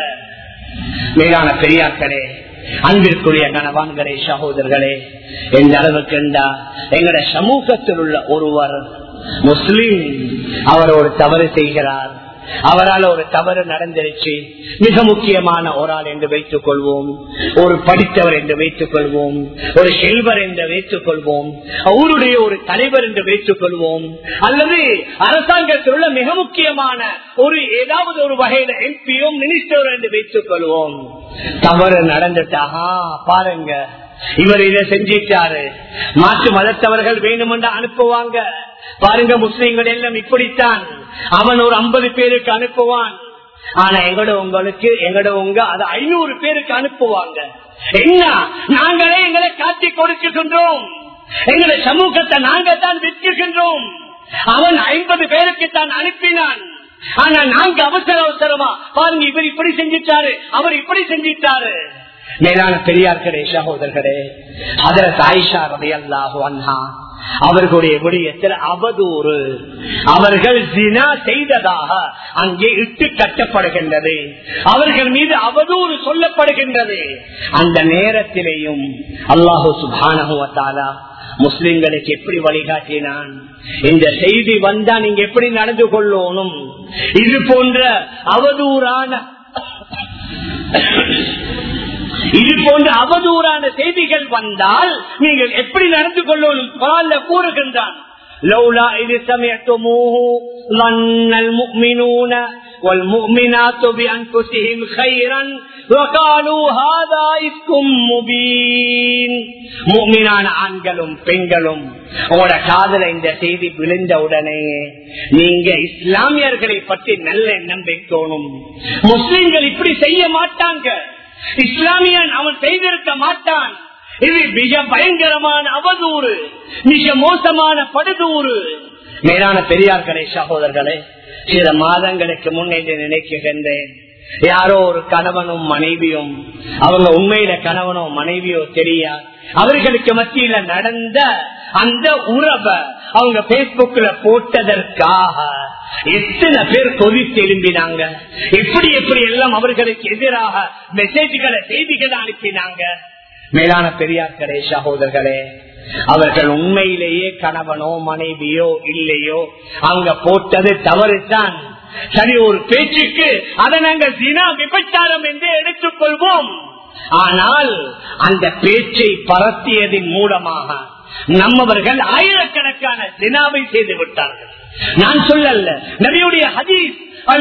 Speaker 1: மேலான பெரியார்களே அன்பிற்குரிய கணவான்களே சகோதரர்களே எந்த அளவுக்கு என்றா எங்களுடைய சமூகத்தில் உள்ள ஒருவர் முஸ்லிம் அவர் ஒரு தவறு செய்கிறார் அவரால் ஒரு தவறு நடந்துருச்சு மிக முக்கியமான ஒரு ஆள் என்று வைத்துக் கொள்வோம் ஒரு படித்தவர் என்று வைத்துக் கொள்வோம் ஒரு செல்வர் என்று வைத்துக் கொள்வோம் அவருடைய ஒரு தலைவர் என்று வைத்துக் கொள்வோம் அல்லது அரசாங்கத்தில் உள்ள மிக முக்கியமான ஒரு ஏதாவது ஒரு வகையில எம்பியோ மினிஸ்டரோ என்று வைத்துக் கொள்வோம் தவறு நடந்துட்டாக பாருங்க இவர் இதை செஞ்சிட்டாரு மாற்று மதத்தவர்கள் வேணுமென்று அனுப்புவாங்க பாருங்க முஸ்லீம்கள் எல்லாம் இப்படித்தான் அவன் ஒரு ஐம்பது பேருக்கு அனுப்புவான் ஆனா எங்கட உங்களுக்கு எங்கட உங்க அது ஐநூறு பேருக்கு அனுப்புவாங்க என்ன நாங்களே எங்களை காட்டி கொடுக்கின்றோம் எங்களை சமூகத்தை நாங்க தான் விற்கின்றோம் அவன் ஐம்பது பேருக்கு தான் அனுப்பினான் ஆனா நாங்க அவசர அவசரமா பாருங்க இவர் இப்படி செஞ்சிட்டாரு அவர் இப்படி செஞ்சிட்டாரு மேலான பெரியார்களே சகோதரர்களே அதற்கு ஆயிஷா ரவி அல்லாஹு அண்ணா அவர்களுடைய விடயத்தில் அவதூறு அவர்கள் தினா செய்ததாக அங்கே இட்டு கட்டப்படுகின்றது அவர்கள் மீது அவதூறு சொல்லப்படுகின்றது அந்த நேரத்திலேயும் அல்லாஹு சுபானகுவத்தாலா முஸ்லிம்களுக்கு எப்படி வழிகாட்டினான் இந்த செய்தி வந்தா நீங்க எப்படி நடந்து கொள்ளணும் இது போன்ற அவதூறான இது போன்ற அவதூறான செய்திகள் வந்தால் நீங்கள் எப்படி நடந்து கொள்ளணும் குரான்ல கூறுகின்றான் لولا إذ سمعتموه ظن المؤمنون والمؤمنات بأنفسهم خيرا وقالوا هذا إفك مبين முக்மினான ஆண்களும் பெண்களும் உங்களோட காதல இந்த செய்தி விழுந்த உடனே நீங்க இஸ்லாமியர்களை பற்றி நல்ல எண்ணம் வைக்கணும் முஸ்லிம்கள் இப்படி செய்ய மாட்டாங்க இஸ்லாமியன் அவன் செய்திருக்க மாட்டான் இது மிக பயங்கரமான அவதூறு மிக மோசமான படுதூறு மேலான பெரியார்களே சகோதரர்களே சில மாதங்களுக்கு முன்னே நினைக்கின்றேன் யாரோ ஒரு கணவனும் மனைவியும் அவங்க உண்மையில கணவனோ மனைவியோ தெரியா அவர்களுக்கு மத்தியில நடந்த அந்த உறவை அவங்க பேஸ்புக்ல போட்டதற்காக எத்தனை பேர் கொதித்து எழும்பினாங்க எப்படி எப்படி எல்லாம் அவர்களுக்கு எதிராக மெசேஜ்களை செய்திகளை அனுப்பினாங்க மேலான பெரியார்களே சகோதரர்களே அவர்கள் உண்மையிலேயே கணவனோ மனைவியோ இல்லையோ அவங்க போட்டது தவறுதான் சரி ஒரு பேச்சுக்கு அதை நாங்கள் தினா விபச்சாரம் என்று எடுத்துக்கொள்வோம் ஆனால் அந்த பேச்சை பரத்தியதின் மூலமாக நம்மவர்கள் ஆயிரக்கணக்கான தினாவை செய்து விட்டார்கள் நான் சொல்லல நபியுடைய ஹதீஸ்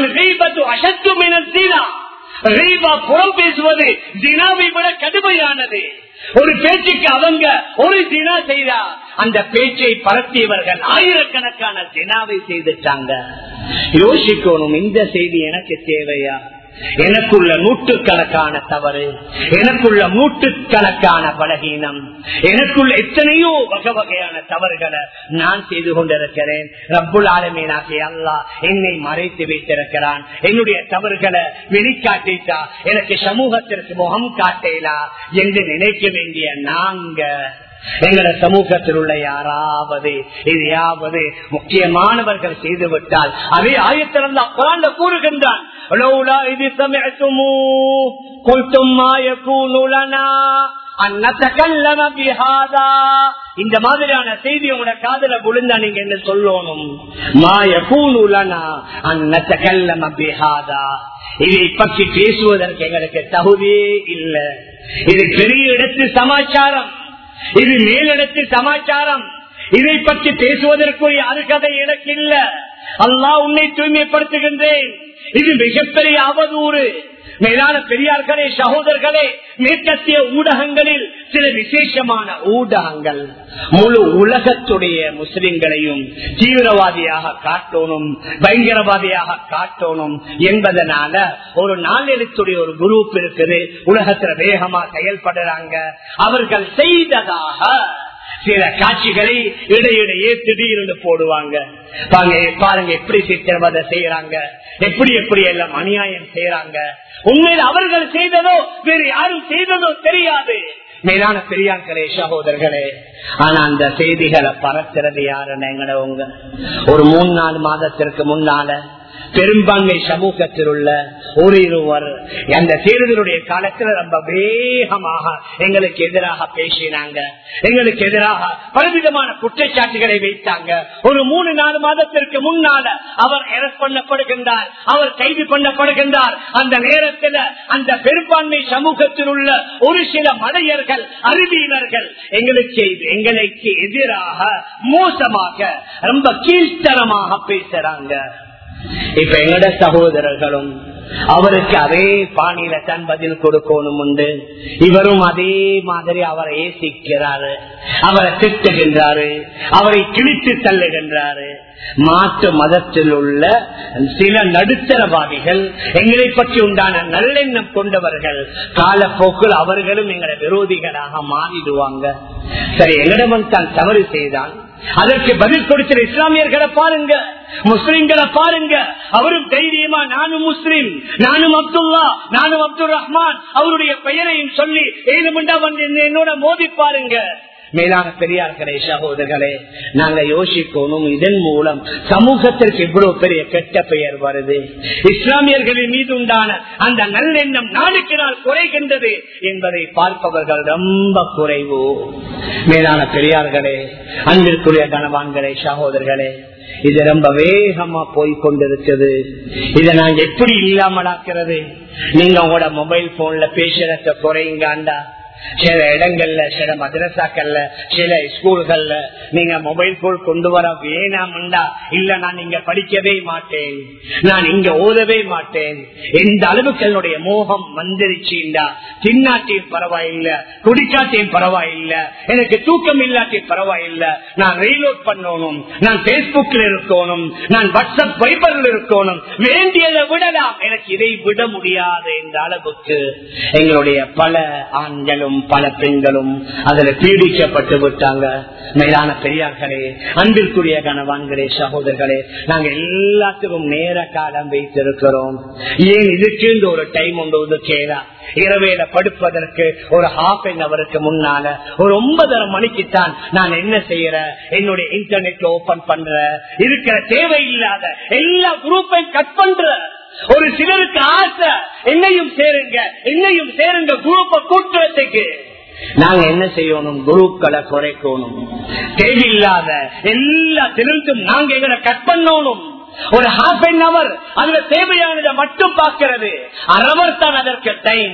Speaker 1: புறம் பேசுவது தினாவை விட கடுமையானது ஒரு பேச்சுக்கு அவங்க ஒரு தினா செய்தா அந்த பேச்சை பரத்தியவர்கள் ஆயிரக்கணக்கான தினாவை செய்துட்டாங்க யோசிக்கணும் இந்த செய்தி எனக்கு தேவையா எனக்குள்ள நூற்றுக்கணக்கான தவறு எனக்குள்ள நூற்றுக்கணக்கான பலகீனம் எனக்குள்ள எத்தனையோ வகை வகையான தவறுகளை நான் செய்து கொண்டிருக்கிறேன் ரப்புல் ஆலமீனாகி அல்லா என்னை மறைத்து வைத்திருக்கிறான் என்னுடைய தவறுகளை வெளிக்காட்டிட்டா எனக்கு சமூகத்திற்கு முகம் காட்டேலா என்று நினைக்க வேண்டிய நாங்க எங்கள சமூகத்தில் உள்ள யாராவது இதையாவது முக்கியமானவர்கள் செய்துவிட்டால் அதே ஆயத்திலிருந்து அப்புறாண்ட கூறுகின்றான் இது சமயத்துமோ கொல்தும் மாயக்கூனுலனா இந்த மாதிரியான செய்தி உங்களோட காதல விழுந்தா நீங்க என்ன சொல்லணும் மாய கூணுலனா அன்னத்த கல்லம பிஹாதா இதை பற்றி பேசுவதற்கு எங்களுக்கு தகுதியே இல்லை இது பெரிய இடத்து சமாச்சாரம் இது மேலிடத்து சமாச்சாரம் இதை பற்றி பேசுவதற்குரிய அருகதை எனக்கு இல்ல அல்லா உன்னை தூய்மைப்படுத்துகின்றேன் இது மிகப்பெரிய அவதூறு மேலான பெரியார்களே சகோதரர்களே மேற்கத்திய ஊடகங்களில் சில விசேஷமான ஊடகங்கள் முழு உலகத்துடைய முஸ்லிம்களையும் தீவிரவாதியாக காட்டணும் பயங்கரவாதியாக காட்டணும் என்பதனால ஒரு நாளெழுத்துடைய ஒரு குரூப் இருக்குது உலகத்துல வேகமா செயல்படுறாங்க அவர்கள் செய்ததாக சில காட்சிகளை இடையிடையே திடீர்னு போடுவாங்க பாருங்க எப்படி சித்திரவதை செய்யறாங்க எப்படி எப்படி எல்லாம் அநியாயம் செய்யறாங்க உண்மையில் அவர்கள் செய்ததோ வேறு யாரும் செய்ததோ தெரியாது மேலான பெரியார்களே சகோதரர்களே ஆனா அந்த செய்திகளை பரத்துறது யாருன்னு எங்கடவங்க ஒரு மூணு நாலு மாதத்திற்கு முன்னால பெரும்பான்மை சமூகத்தில் உள்ள ஒரு இருவர் அந்த தேர்தலுடைய காலத்துல ரொம்ப வேகமாக எங்களுக்கு எதிராக பேசினாங்க எங்களுக்கு எதிராக பலவிதமான குற்றச்சாட்டுகளை வைத்தாங்க ஒரு மூணு நாலு மாதத்திற்கு முன்னால அவர் அரெஸ்ட் பண்ணப்படுகின்றார் அவர் கைது பண்ணப்படுகின்றார் அந்த நேரத்தில் அந்த பெரும்பான்மை சமூகத்தில் உள்ள ஒரு சில மடையர்கள் அறிவியினர்கள் எங்களுக்கு எங்களுக்கு எதிராக மோசமாக ரொம்ப கீழ்த்தரமாக பேசுறாங்க இப்ப எங்கட சகோதரர்களும் அவருக்கு அதே பாணியில தன் பதில் கொடுக்கணும் உண்டு இவரும் அதே மாதிரி அவரை ஏசிக்கிறாரு அவரை திட்டுகின்றாரு அவரை கிழித்து தள்ளுகின்றாரு மாற்று மதத்தில் உள்ள சில நடுத்தரவாதிகள் எங்களை பற்றி உண்டான நல்லெண்ணம் கொண்டவர்கள் காலப்போக்கில் அவர்களும் எங்களை விரோதிகளாக மாறிடுவாங்க சரி எங்களிடம் தான் தவறு செய்தான் அதற்கு பதில் கொடுக்கிற இஸ்லாமியர்களை பாருங்க முஸ்லிம்களை பாருங்க அவரும் தைரியமா நானும் முஸ்லிம் நானும் அப்துல்லா நானும் அப்துல் ரஹ்மான் அவருடைய பெயரையும் சொல்லி ஏழுமண்டா வந்து என்னோட மோதி பாருங்க மேலான பெரியார்களே சகோதரர்களே நாங்க யோசிக்கணும் இதன் மூலம் சமூகத்திற்கு இவ்வளவு பெரிய கெட்ட பெயர் வருது இஸ்லாமியர்களின் மீது உண்டான அந்த நல்லெண்ணம் நாளுக்கு நாள் குறைகின்றது என்பதை பார்ப்பவர்கள் ரொம்ப குறைவு மேலான பெரியார்களே அன்பிற்குரிய கனவான்களே சகோதரர்களே இது ரொம்ப வேகமா போய் கொண்டிருக்குது இதை நாங்க எப்படி இல்லாமலாக்குறது நீங்க உங்களோட மொபைல் போன்ல பேசுறத குறையுங்காண்டா சில இடங்கள்ல சில மதரசாக்கள்ல சில ஸ்கூல்கள்ல நீங்க மொபைல் போன் கொண்டு வர வேணாம்டா இல்ல நான் இங்க படிக்கவே மாட்டேன் நான் இங்க ஓதவே மாட்டேன் எந்த அளவுக்கு என்னுடைய மோகம் வந்துருச்சுண்டா தின்னாட்டியும் பரவாயில்ல குடிக்காட்டியும் பரவாயில்ல எனக்கு தூக்கம் இல்லாட்டியும் பரவாயில்ல நான் ரீலோட் பண்ணணும் நான் பேஸ்புக்ல இருக்கணும் நான் வாட்ஸ்அப் வைபர்ல இருக்கணும் வேண்டியதை விடலாம் எனக்கு இதை விட முடியாது என்ற அளவுக்கு எங்களுடைய பல ஆண்களும் பல பெண்களும் அதுல பீடிக்கப்பட்டு விட்டாங்க மேலான பெரியார்களே அன்பிற்குரிய கணவான்களே சகோதரர்களே நாங்க எல்லாத்துக்கும் நேர காலம் வைத்திருக்கிறோம் ஏன் இதுக்கு ஒரு டைம் உண்டு ஒதுக்கேதா இரவேல படுப்பதற்கு ஒரு ஹாஃப் அன் அவருக்கு முன்னால ஒரு ஒன்பதரை மணிக்குத்தான் நான் என்ன செய்யறேன் என்னுடைய இன்டர்நெட் ஓபன் பண்ற இருக்கிற தேவையில்லாத எல்லா குரூப்பையும் கட் பண்ற ஒரு சிலருக்கு ஆசை என்னையும் சேருங்க என்னையும் சேருங்க குரூப்பை கூட்டுறதுக்கு நாங்க என்ன செய்யணும் குரூப்களை குறைக்கணும் தேவையில்லாத எல்லா திறந்தும் நாங்க எங்களை கட் பண்ணணும் ஒரு ஹாஃப் அன் அவர் அதுல தேவையானதை மட்டும் பார்க்கிறது அரவர் தான் அதற்கு டைம்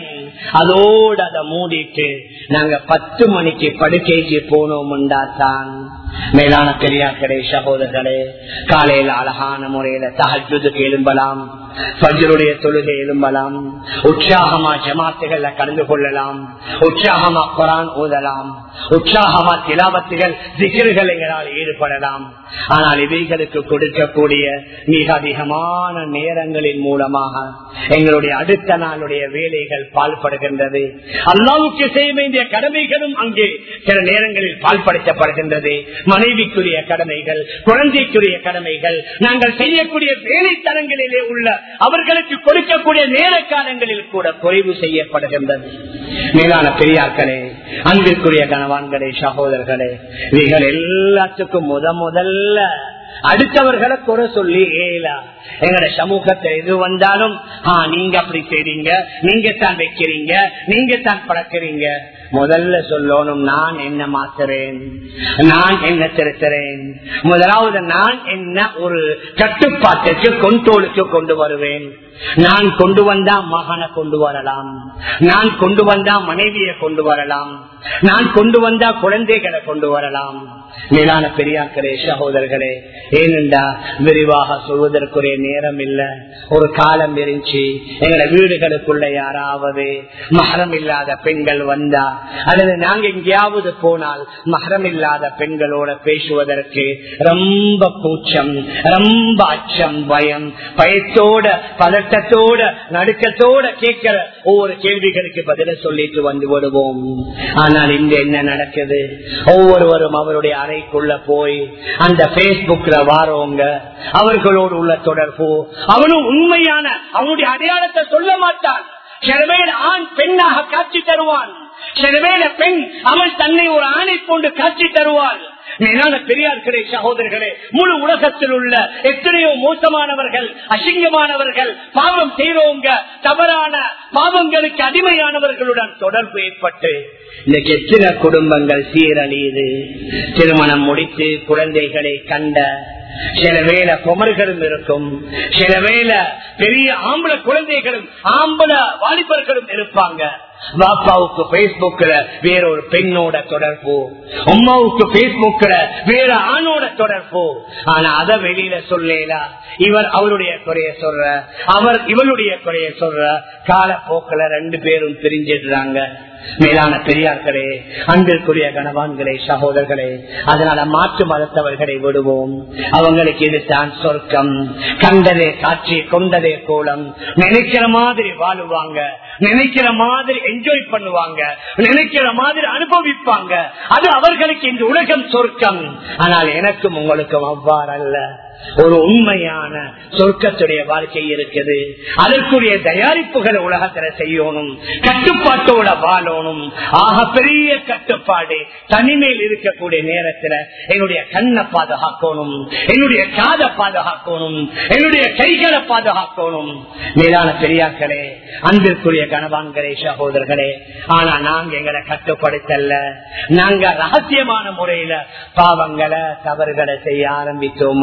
Speaker 1: அதோடு அதை மூடிட்டு நாங்க பத்து மணிக்கு படுக்கைக்கு போனோம்டா தான் மேலான பெரியார்களே சகோதரர்களே காலையில அழகான முறையில தகஜுக்கு எழும்பலாம் பஜருடைய தொழுகை எழும்பலாம் உற்சாகமா ஜமாத்துகள்ல கலந்து கொள்ளலாம் உற்சாகமா குரான் ஓதலாம் உற்சாகமா திலாபத்துகள் திகர்கள் எங்களால் ஈடுபடலாம் ஆனால் இவைகளுக்கு கொடுக்கக்கூடிய மிக அதிகமான நேரங்களின் மூலமாக எங்களுடைய அடுத்த நாளுடைய வேலைகள் பால்படுகின்றது அல்லாவுக்கு செய்ய வேண்டிய கடமைகளும் அங்கே சில நேரங்களில் பால்படுத்தப்படுகின்றது மனைவிக்குரிய கடமைகள் குழந்தைக்குரிய கடமைகள் நாங்கள் செய்யக்கூடிய வேலைத்தலங்களிலே உள்ள அவர்களுக்கு கொடுக்கக்கூடிய நேர காலங்களில் கூட குறைவு செய்யப்படுகின்றது மேலான பெரியார்களே அன்பிற்குரிய கணவான்களே சகோதரர்களே இவைகள் எல்லாத்துக்கும் முத முதல்ல அடுத்தவர்களை குறை சொல்லி ஏலா எங்கட சமூகத்தை எது வந்தாலும் ஆஹ் நீங்க அப்படி செய்றீங்க நீங்க தான் வைக்கிறீங்க நீங்க தான் பழக்கிறீங்க முதல்ல சொல்லணும் நான் என்ன மாத்துறேன் நான் என்ன திருத்துறேன் முதலாவது நான் என்ன ஒரு கட்டுப்பாட்டுக்கு கொண்டோலுக்கு கொண்டு வருவேன் நான் கொண்டு வந்தா மகனை கொண்டு வரலாம் நான் கொண்டு வந்தா மனைவியை கொண்டு வரலாம் நான் கொண்டு வந்தா குழந்தைகளை கொண்டு வரலாம் மேலான பெரியாக்களே சகோதரர்களே ஏனென்றா விரிவாக சொல்வதற்குரிய நேரம் இல்ல ஒரு காலம் இருந்துச்சு எங்களை வீடுகளுக்குள்ள யாராவது மகரம் இல்லாத பெண்கள் வந்தா அல்லது நாங்க எங்கேயாவது போனால் மகரம் இல்லாத பெண்களோட பேசுவதற்கு ரொம்ப கூச்சம் ரொம்ப அச்சம் பயம் பயத்தோட பதட்டத்தோட நடுக்கத்தோட கேட்கிற ஒவ்வொரு கேள்விகளுக்கு பதில சொல்லிட்டு வந்து விடுவோம் ஆனால் இங்க என்ன நடக்குது ஒவ்வொருவரும் அவருடைய அறைக்குள்ள போய் அந்த பேஸ்புக்ல வாரவங்க அவர்களோடு உள்ள தொடர்பு அவனும் உண்மையான அவனுடைய அடையாளத்தை சொல்ல மாட்டான் சிலவேல ஆண் பெண்ணாக காட்சி தருவான் சிலவேல பெண் அவள் தன்னை ஒரு ஆணை கொண்டு காட்சி தருவாள் மேலான பெரியார்களே சகோதரர்களே முழு உலகத்தில் உள்ள எத்தனையோ மோசமானவர்கள் அசிங்கமானவர்கள் பாவம் செய்றவங்க தவறான பாவங்களுக்கு அடிமையானவர்களுடன் தொடர்பு ஏற்பட்டு இன்னைக்கு எத்தனை குடும்பங்கள் சீரழியுது திருமணம் முடித்து குழந்தைகளை கண்ட சில வேலை குமர்களும் இருக்கும் சில வேலை பெரிய ஆம்பள குழந்தைகளும் ஆம்பள வாலிபர்களும் இருப்பாங்க பாப்பாவுக்கு பேஸ்புக்ல வேற ஒரு பெண்ணோட தொடர்பு அம்மாவுக்கு பேஸ்புக்ல வேற ஆணோட தொடர்பு ஆனா அத வெளியில சொல்லல இவர் அவருடைய குறைய சொல்ற அவர் இவருடைய குறைய சொல்ற காலப்போக்கில் ரெண்டு பேரும் பிரிஞ்சிடுறாங்க மேலான பெரியார்களே அன்பிற்குரிய கணவான்களே சகோதரர்களே அதனால மாற்று மதத்தவர்களை விடுவோம் அவங்களுக்கு இதுதான் சொர்க்கம் கண்டதே காட்சி கொண்டதே கோலம் நினைக்கிற மாதிரி வாழுவாங்க நினைக்கிற மாதிரி என்ஜாய் பண்ணுவாங்க நினைக்கிற மாதிரி அனுபவிப்பாங்க அது அவர்களுக்கு இந்த உலகம் சொர்க்கம் ஆனால் எனக்கும் உங்களுக்கும் அவ்வாறல்ல ஒரு உண்மையான சொர்க்கத்துடைய வாழ்க்கை இருக்குது அதற்குரிய தயாரிப்புகளை உலகத்துல செய்யணும் கட்டுப்பாட்டோட வாழணும் ஆக பெரிய கட்டுப்பாடு தனிமையில் இருக்கக்கூடிய நேரத்துல என்னுடைய கண்ணை பாதுகாக்கணும் என்னுடைய காதை பாதுகாக்கணும் என்னுடைய கைகளை பாதுகாக்கணும் மேலான பெரியாக்களே அன்பிற்குரிய கணவான்களே சகோதரர்களே ஆனா நாங்க எங்களை கட்டுப்படுத்தல நாங்க ரகசியமான முறையில பாவங்களை தவறுகளை செய்ய ஆரம்பித்தோம்டா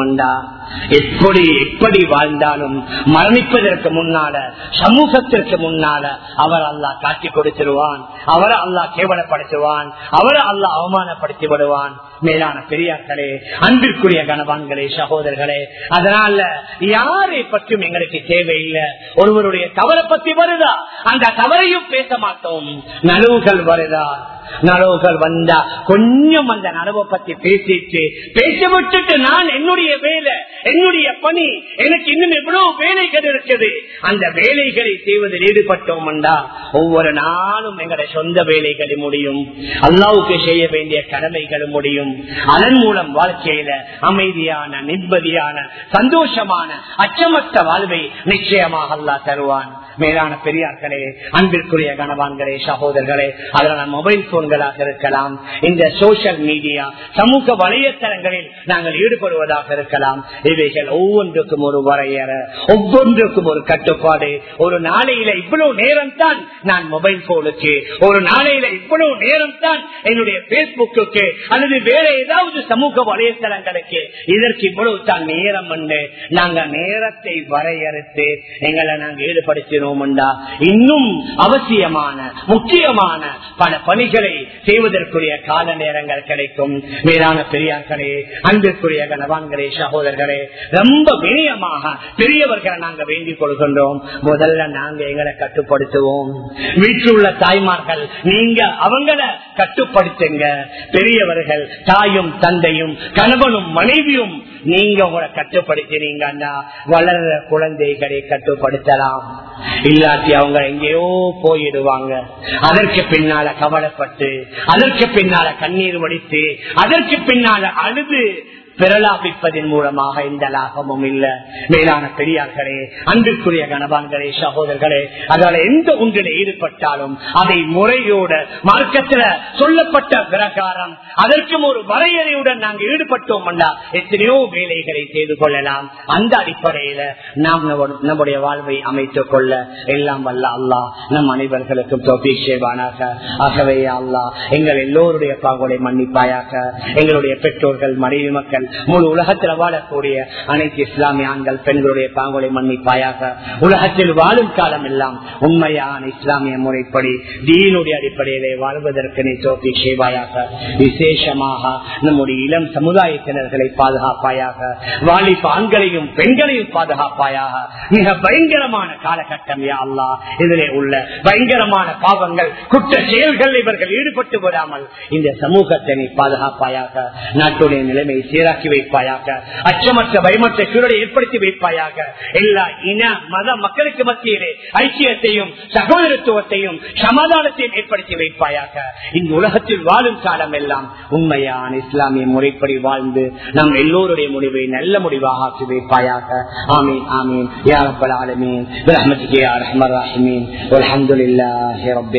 Speaker 1: எப்படி எப்படி வாழ்ந்தாலும் மரணிப்பதற்கு முன்னால சமூகத்திற்கு முன்னால அவர் அல்லாஹ் காட்டி கொடுத்துருவான் அவரை அல்லாஹ் கேவலப்படுத்துவான் அவரை அல்லாஹ் அவமானப்படுத்தி விடுவான் மேலான பெரியார்களே அன்பிற்குரிய கணவான்களே சகோதரர்களே அதனால யாரை பற்றியும் எங்களுக்கு தேவையில்லை ஒருவருடைய தவறை பத்தி வருதா அந்த தவறையும் பேச மாட்டோம் நனவுகள் வருதா நனவுகள் வந்தா கொஞ்சம் அந்த நனவை பத்தி பேசிட்டு பேச விட்டுட்டு நான் என்னுடைய வேலை என்னுடைய பணி எனக்கு இன்னும் எவ்வளவு வேலைகள் இருக்குது அந்த வேலைகளை செய்வதில் ஈடுபட்டோம் ஒவ்வொரு நாளும் எங்களுடைய சொந்த வேலைகள் முடியும் அல்லாவுக்கு செய்ய வேண்டிய கடமைகள் முடியும் அதன் மூலம் வாழ்க்கையில அமைதியான நிம்மதியான சந்தோஷமான அச்சமற்ற வாழ்வை நிச்சயமாக அல்லா தருவான் மேலான பெரியார்களே அன்பிற்குரிய கணவான்களே சகோதரர்களே அதனால மொபைல் போன்களாக இருக்கலாம் இந்த சோசியல் மீடியா சமூக வலையத்தளங்களில் நாங்கள் ஈடுபடுவதாக இருக்கலாம் இவைகள் ஒவ்வொன்றுக்கும் ஒரு வரையற ஒவ்வொன்றுக்கும் ஒரு கட்டுப்பாடு ஒரு நாளையில இவ்வளவு நேரம் தான் நான் மொபைல் போனுக்கு ஒரு நாளையில இவ்வளவு நேரம் தான் என்னுடைய பேஸ்புக்கு அல்லது வேற ஏதாவது சமூக வலையத்தளங்களுக்கு இதற்கு இவ்வளவு தான் நேரம் என்று நாங்க நேரத்தை வரையறுத்து எங்களை நாங்க ஈடுபடுத்தினோம்டா இன்னும் அவசியமான முக்கியமான பல பணிகளை செய்வதற்குரிய கால நேரங்கள் கிடைக்கும் மேலான பெரியார்களே அன்பிற்குரிய கணவான்களே சகோதரர்களே ரொம்ப வினயமாக பெரியவர்களை நாங்க வேண்டிக் கொள்கின்றோம் முதல்ல நாங்க எங்களை கட்டுப்படுத்துவோம் வீட்டில் உள்ள தாய்மார்கள் நீங்க அவங்கள கட்டுப்படுத்துங்க பெரியவர்கள் தாயும் தந்தையும் கணவனும் மனைவியும் நீங்க உங்களை கட்டுப்படுத்தினீங்கன்னா வளர்ற குழந்தைகளை கட்டுப்படுத்தலாம் இல்லாட்டி அவங்க எங்கேயோ போயிடுவாங்க அதற்கு பின்னால கவலைப்பட்டு அதற்கு பின்னால கண்ணீர் வடித்து அதற்கு பின்னால அழுது பிரலாபிப்பதன் மூலமாக எந்த லாபமும் இல்ல மேலான பெரியார்களே அன்பிற்குரிய கணவான்களே சகோதரர்களே அதனால எந்த ஒன்றில் ஈடுபட்டாலும் அதை முறையோட மார்க்கத்தில் சொல்லப்பட்ட பிரகாரம் அதற்கும் ஒரு வரையறையுடன் நாங்கள் ஈடுபட்டோம் எத்தனையோ வேலைகளை செய்து கொள்ளலாம் அந்த அடிப்படையில நாம் நம்முடைய வாழ்வை அமைத்துக் கொள்ள எல்லாம் வல்ல அல்லா நம் அனைவர்களுக்கும் தொகை செய்வானாக ஆகவே அல்லா எங்கள் எல்லோருடைய பாகுலை மன்னிப்பாயாக எங்களுடைய பெற்றோர்கள் மனைவி மக்கள் முழு உலகத்தில் வாழக்கூடிய அனைத்து இஸ்லாமிய ஆண்கள் பெண்களுடைய பாங்குகளை மன்னிப்பாயாக உலகத்தில் வாழும் காலம் எல்லாம் உண்மையான இஸ்லாமிய முறைப்படி தீனுடைய அடிப்படையிலே வாழ்வதற்கு நீ தோப்பி செய்வாயாக விசேஷமாக நம்முடைய இளம் சமுதாயத்தினர்களை பாதுகாப்பாயாக வாலிப ஆண்களையும் பெண்களையும் பாதுகாப்பாயாக மிக பயங்கரமான காலகட்டம் யா அல்லா இதிலே உள்ள பயங்கரமான பாவங்கள் குற்ற செயல்கள் இவர்கள் ஈடுபட்டு விடாமல் இந்த சமூகத்தை நீ பாதுகாப்பாயாக நாட்டுடைய நிலைமை சீராக்கி வைப்பாயாக அச்சமற்ற பயமற்ற சூழலை ஏற்படுத்தி வைப்பாயாக எல்லா இன மத மக்களுக்கு மத்தியிலே ஐக்கியத்தையும் சகோதரத்துவத்தையும் சமாதானத்தையும் ஏற்படுத்தி வைப்பாயாக இந்த உலகத்தில் வாழும் காலம் எல்லாம் உண்மையான இஸ்லாமிய முறைப்படி வாழ்ந்து நம் எல்லோருடைய முடிவை நல்ல முடிவாக ஆக்கி வைப்பாயாக ஆமீன் ஆமீன் யா ரப்பல் ஆலமீன் برحمتك يا ارحم الراحمين والحمد لله رب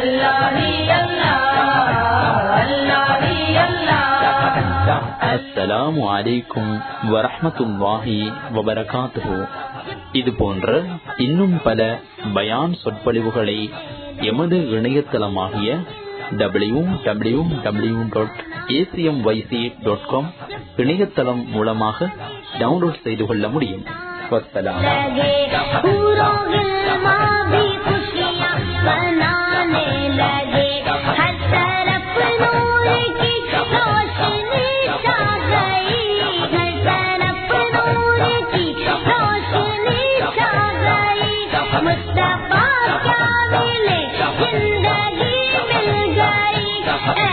Speaker 1: العالمين
Speaker 2: அஸ்ஸலாமு அலைக்கும் வரஹமத்துல்லாஹி வபரகாத்துஹு இது போன்ற இன்னும் பல பயான் சொற்பொழிவுகளை எமது இணையதளமாகிய W W W dot ACM YC dot com இணையதளம் மூலமாக டவுன்லோட் செய்து கொள்ள முடியும் வசலாம்
Speaker 3: लगे हर तरफ नूर की रोशनी छा गई हर तरफ नूर की रोशनी छा गई मुस्तफा क्या मिले जिंदगी मिल गई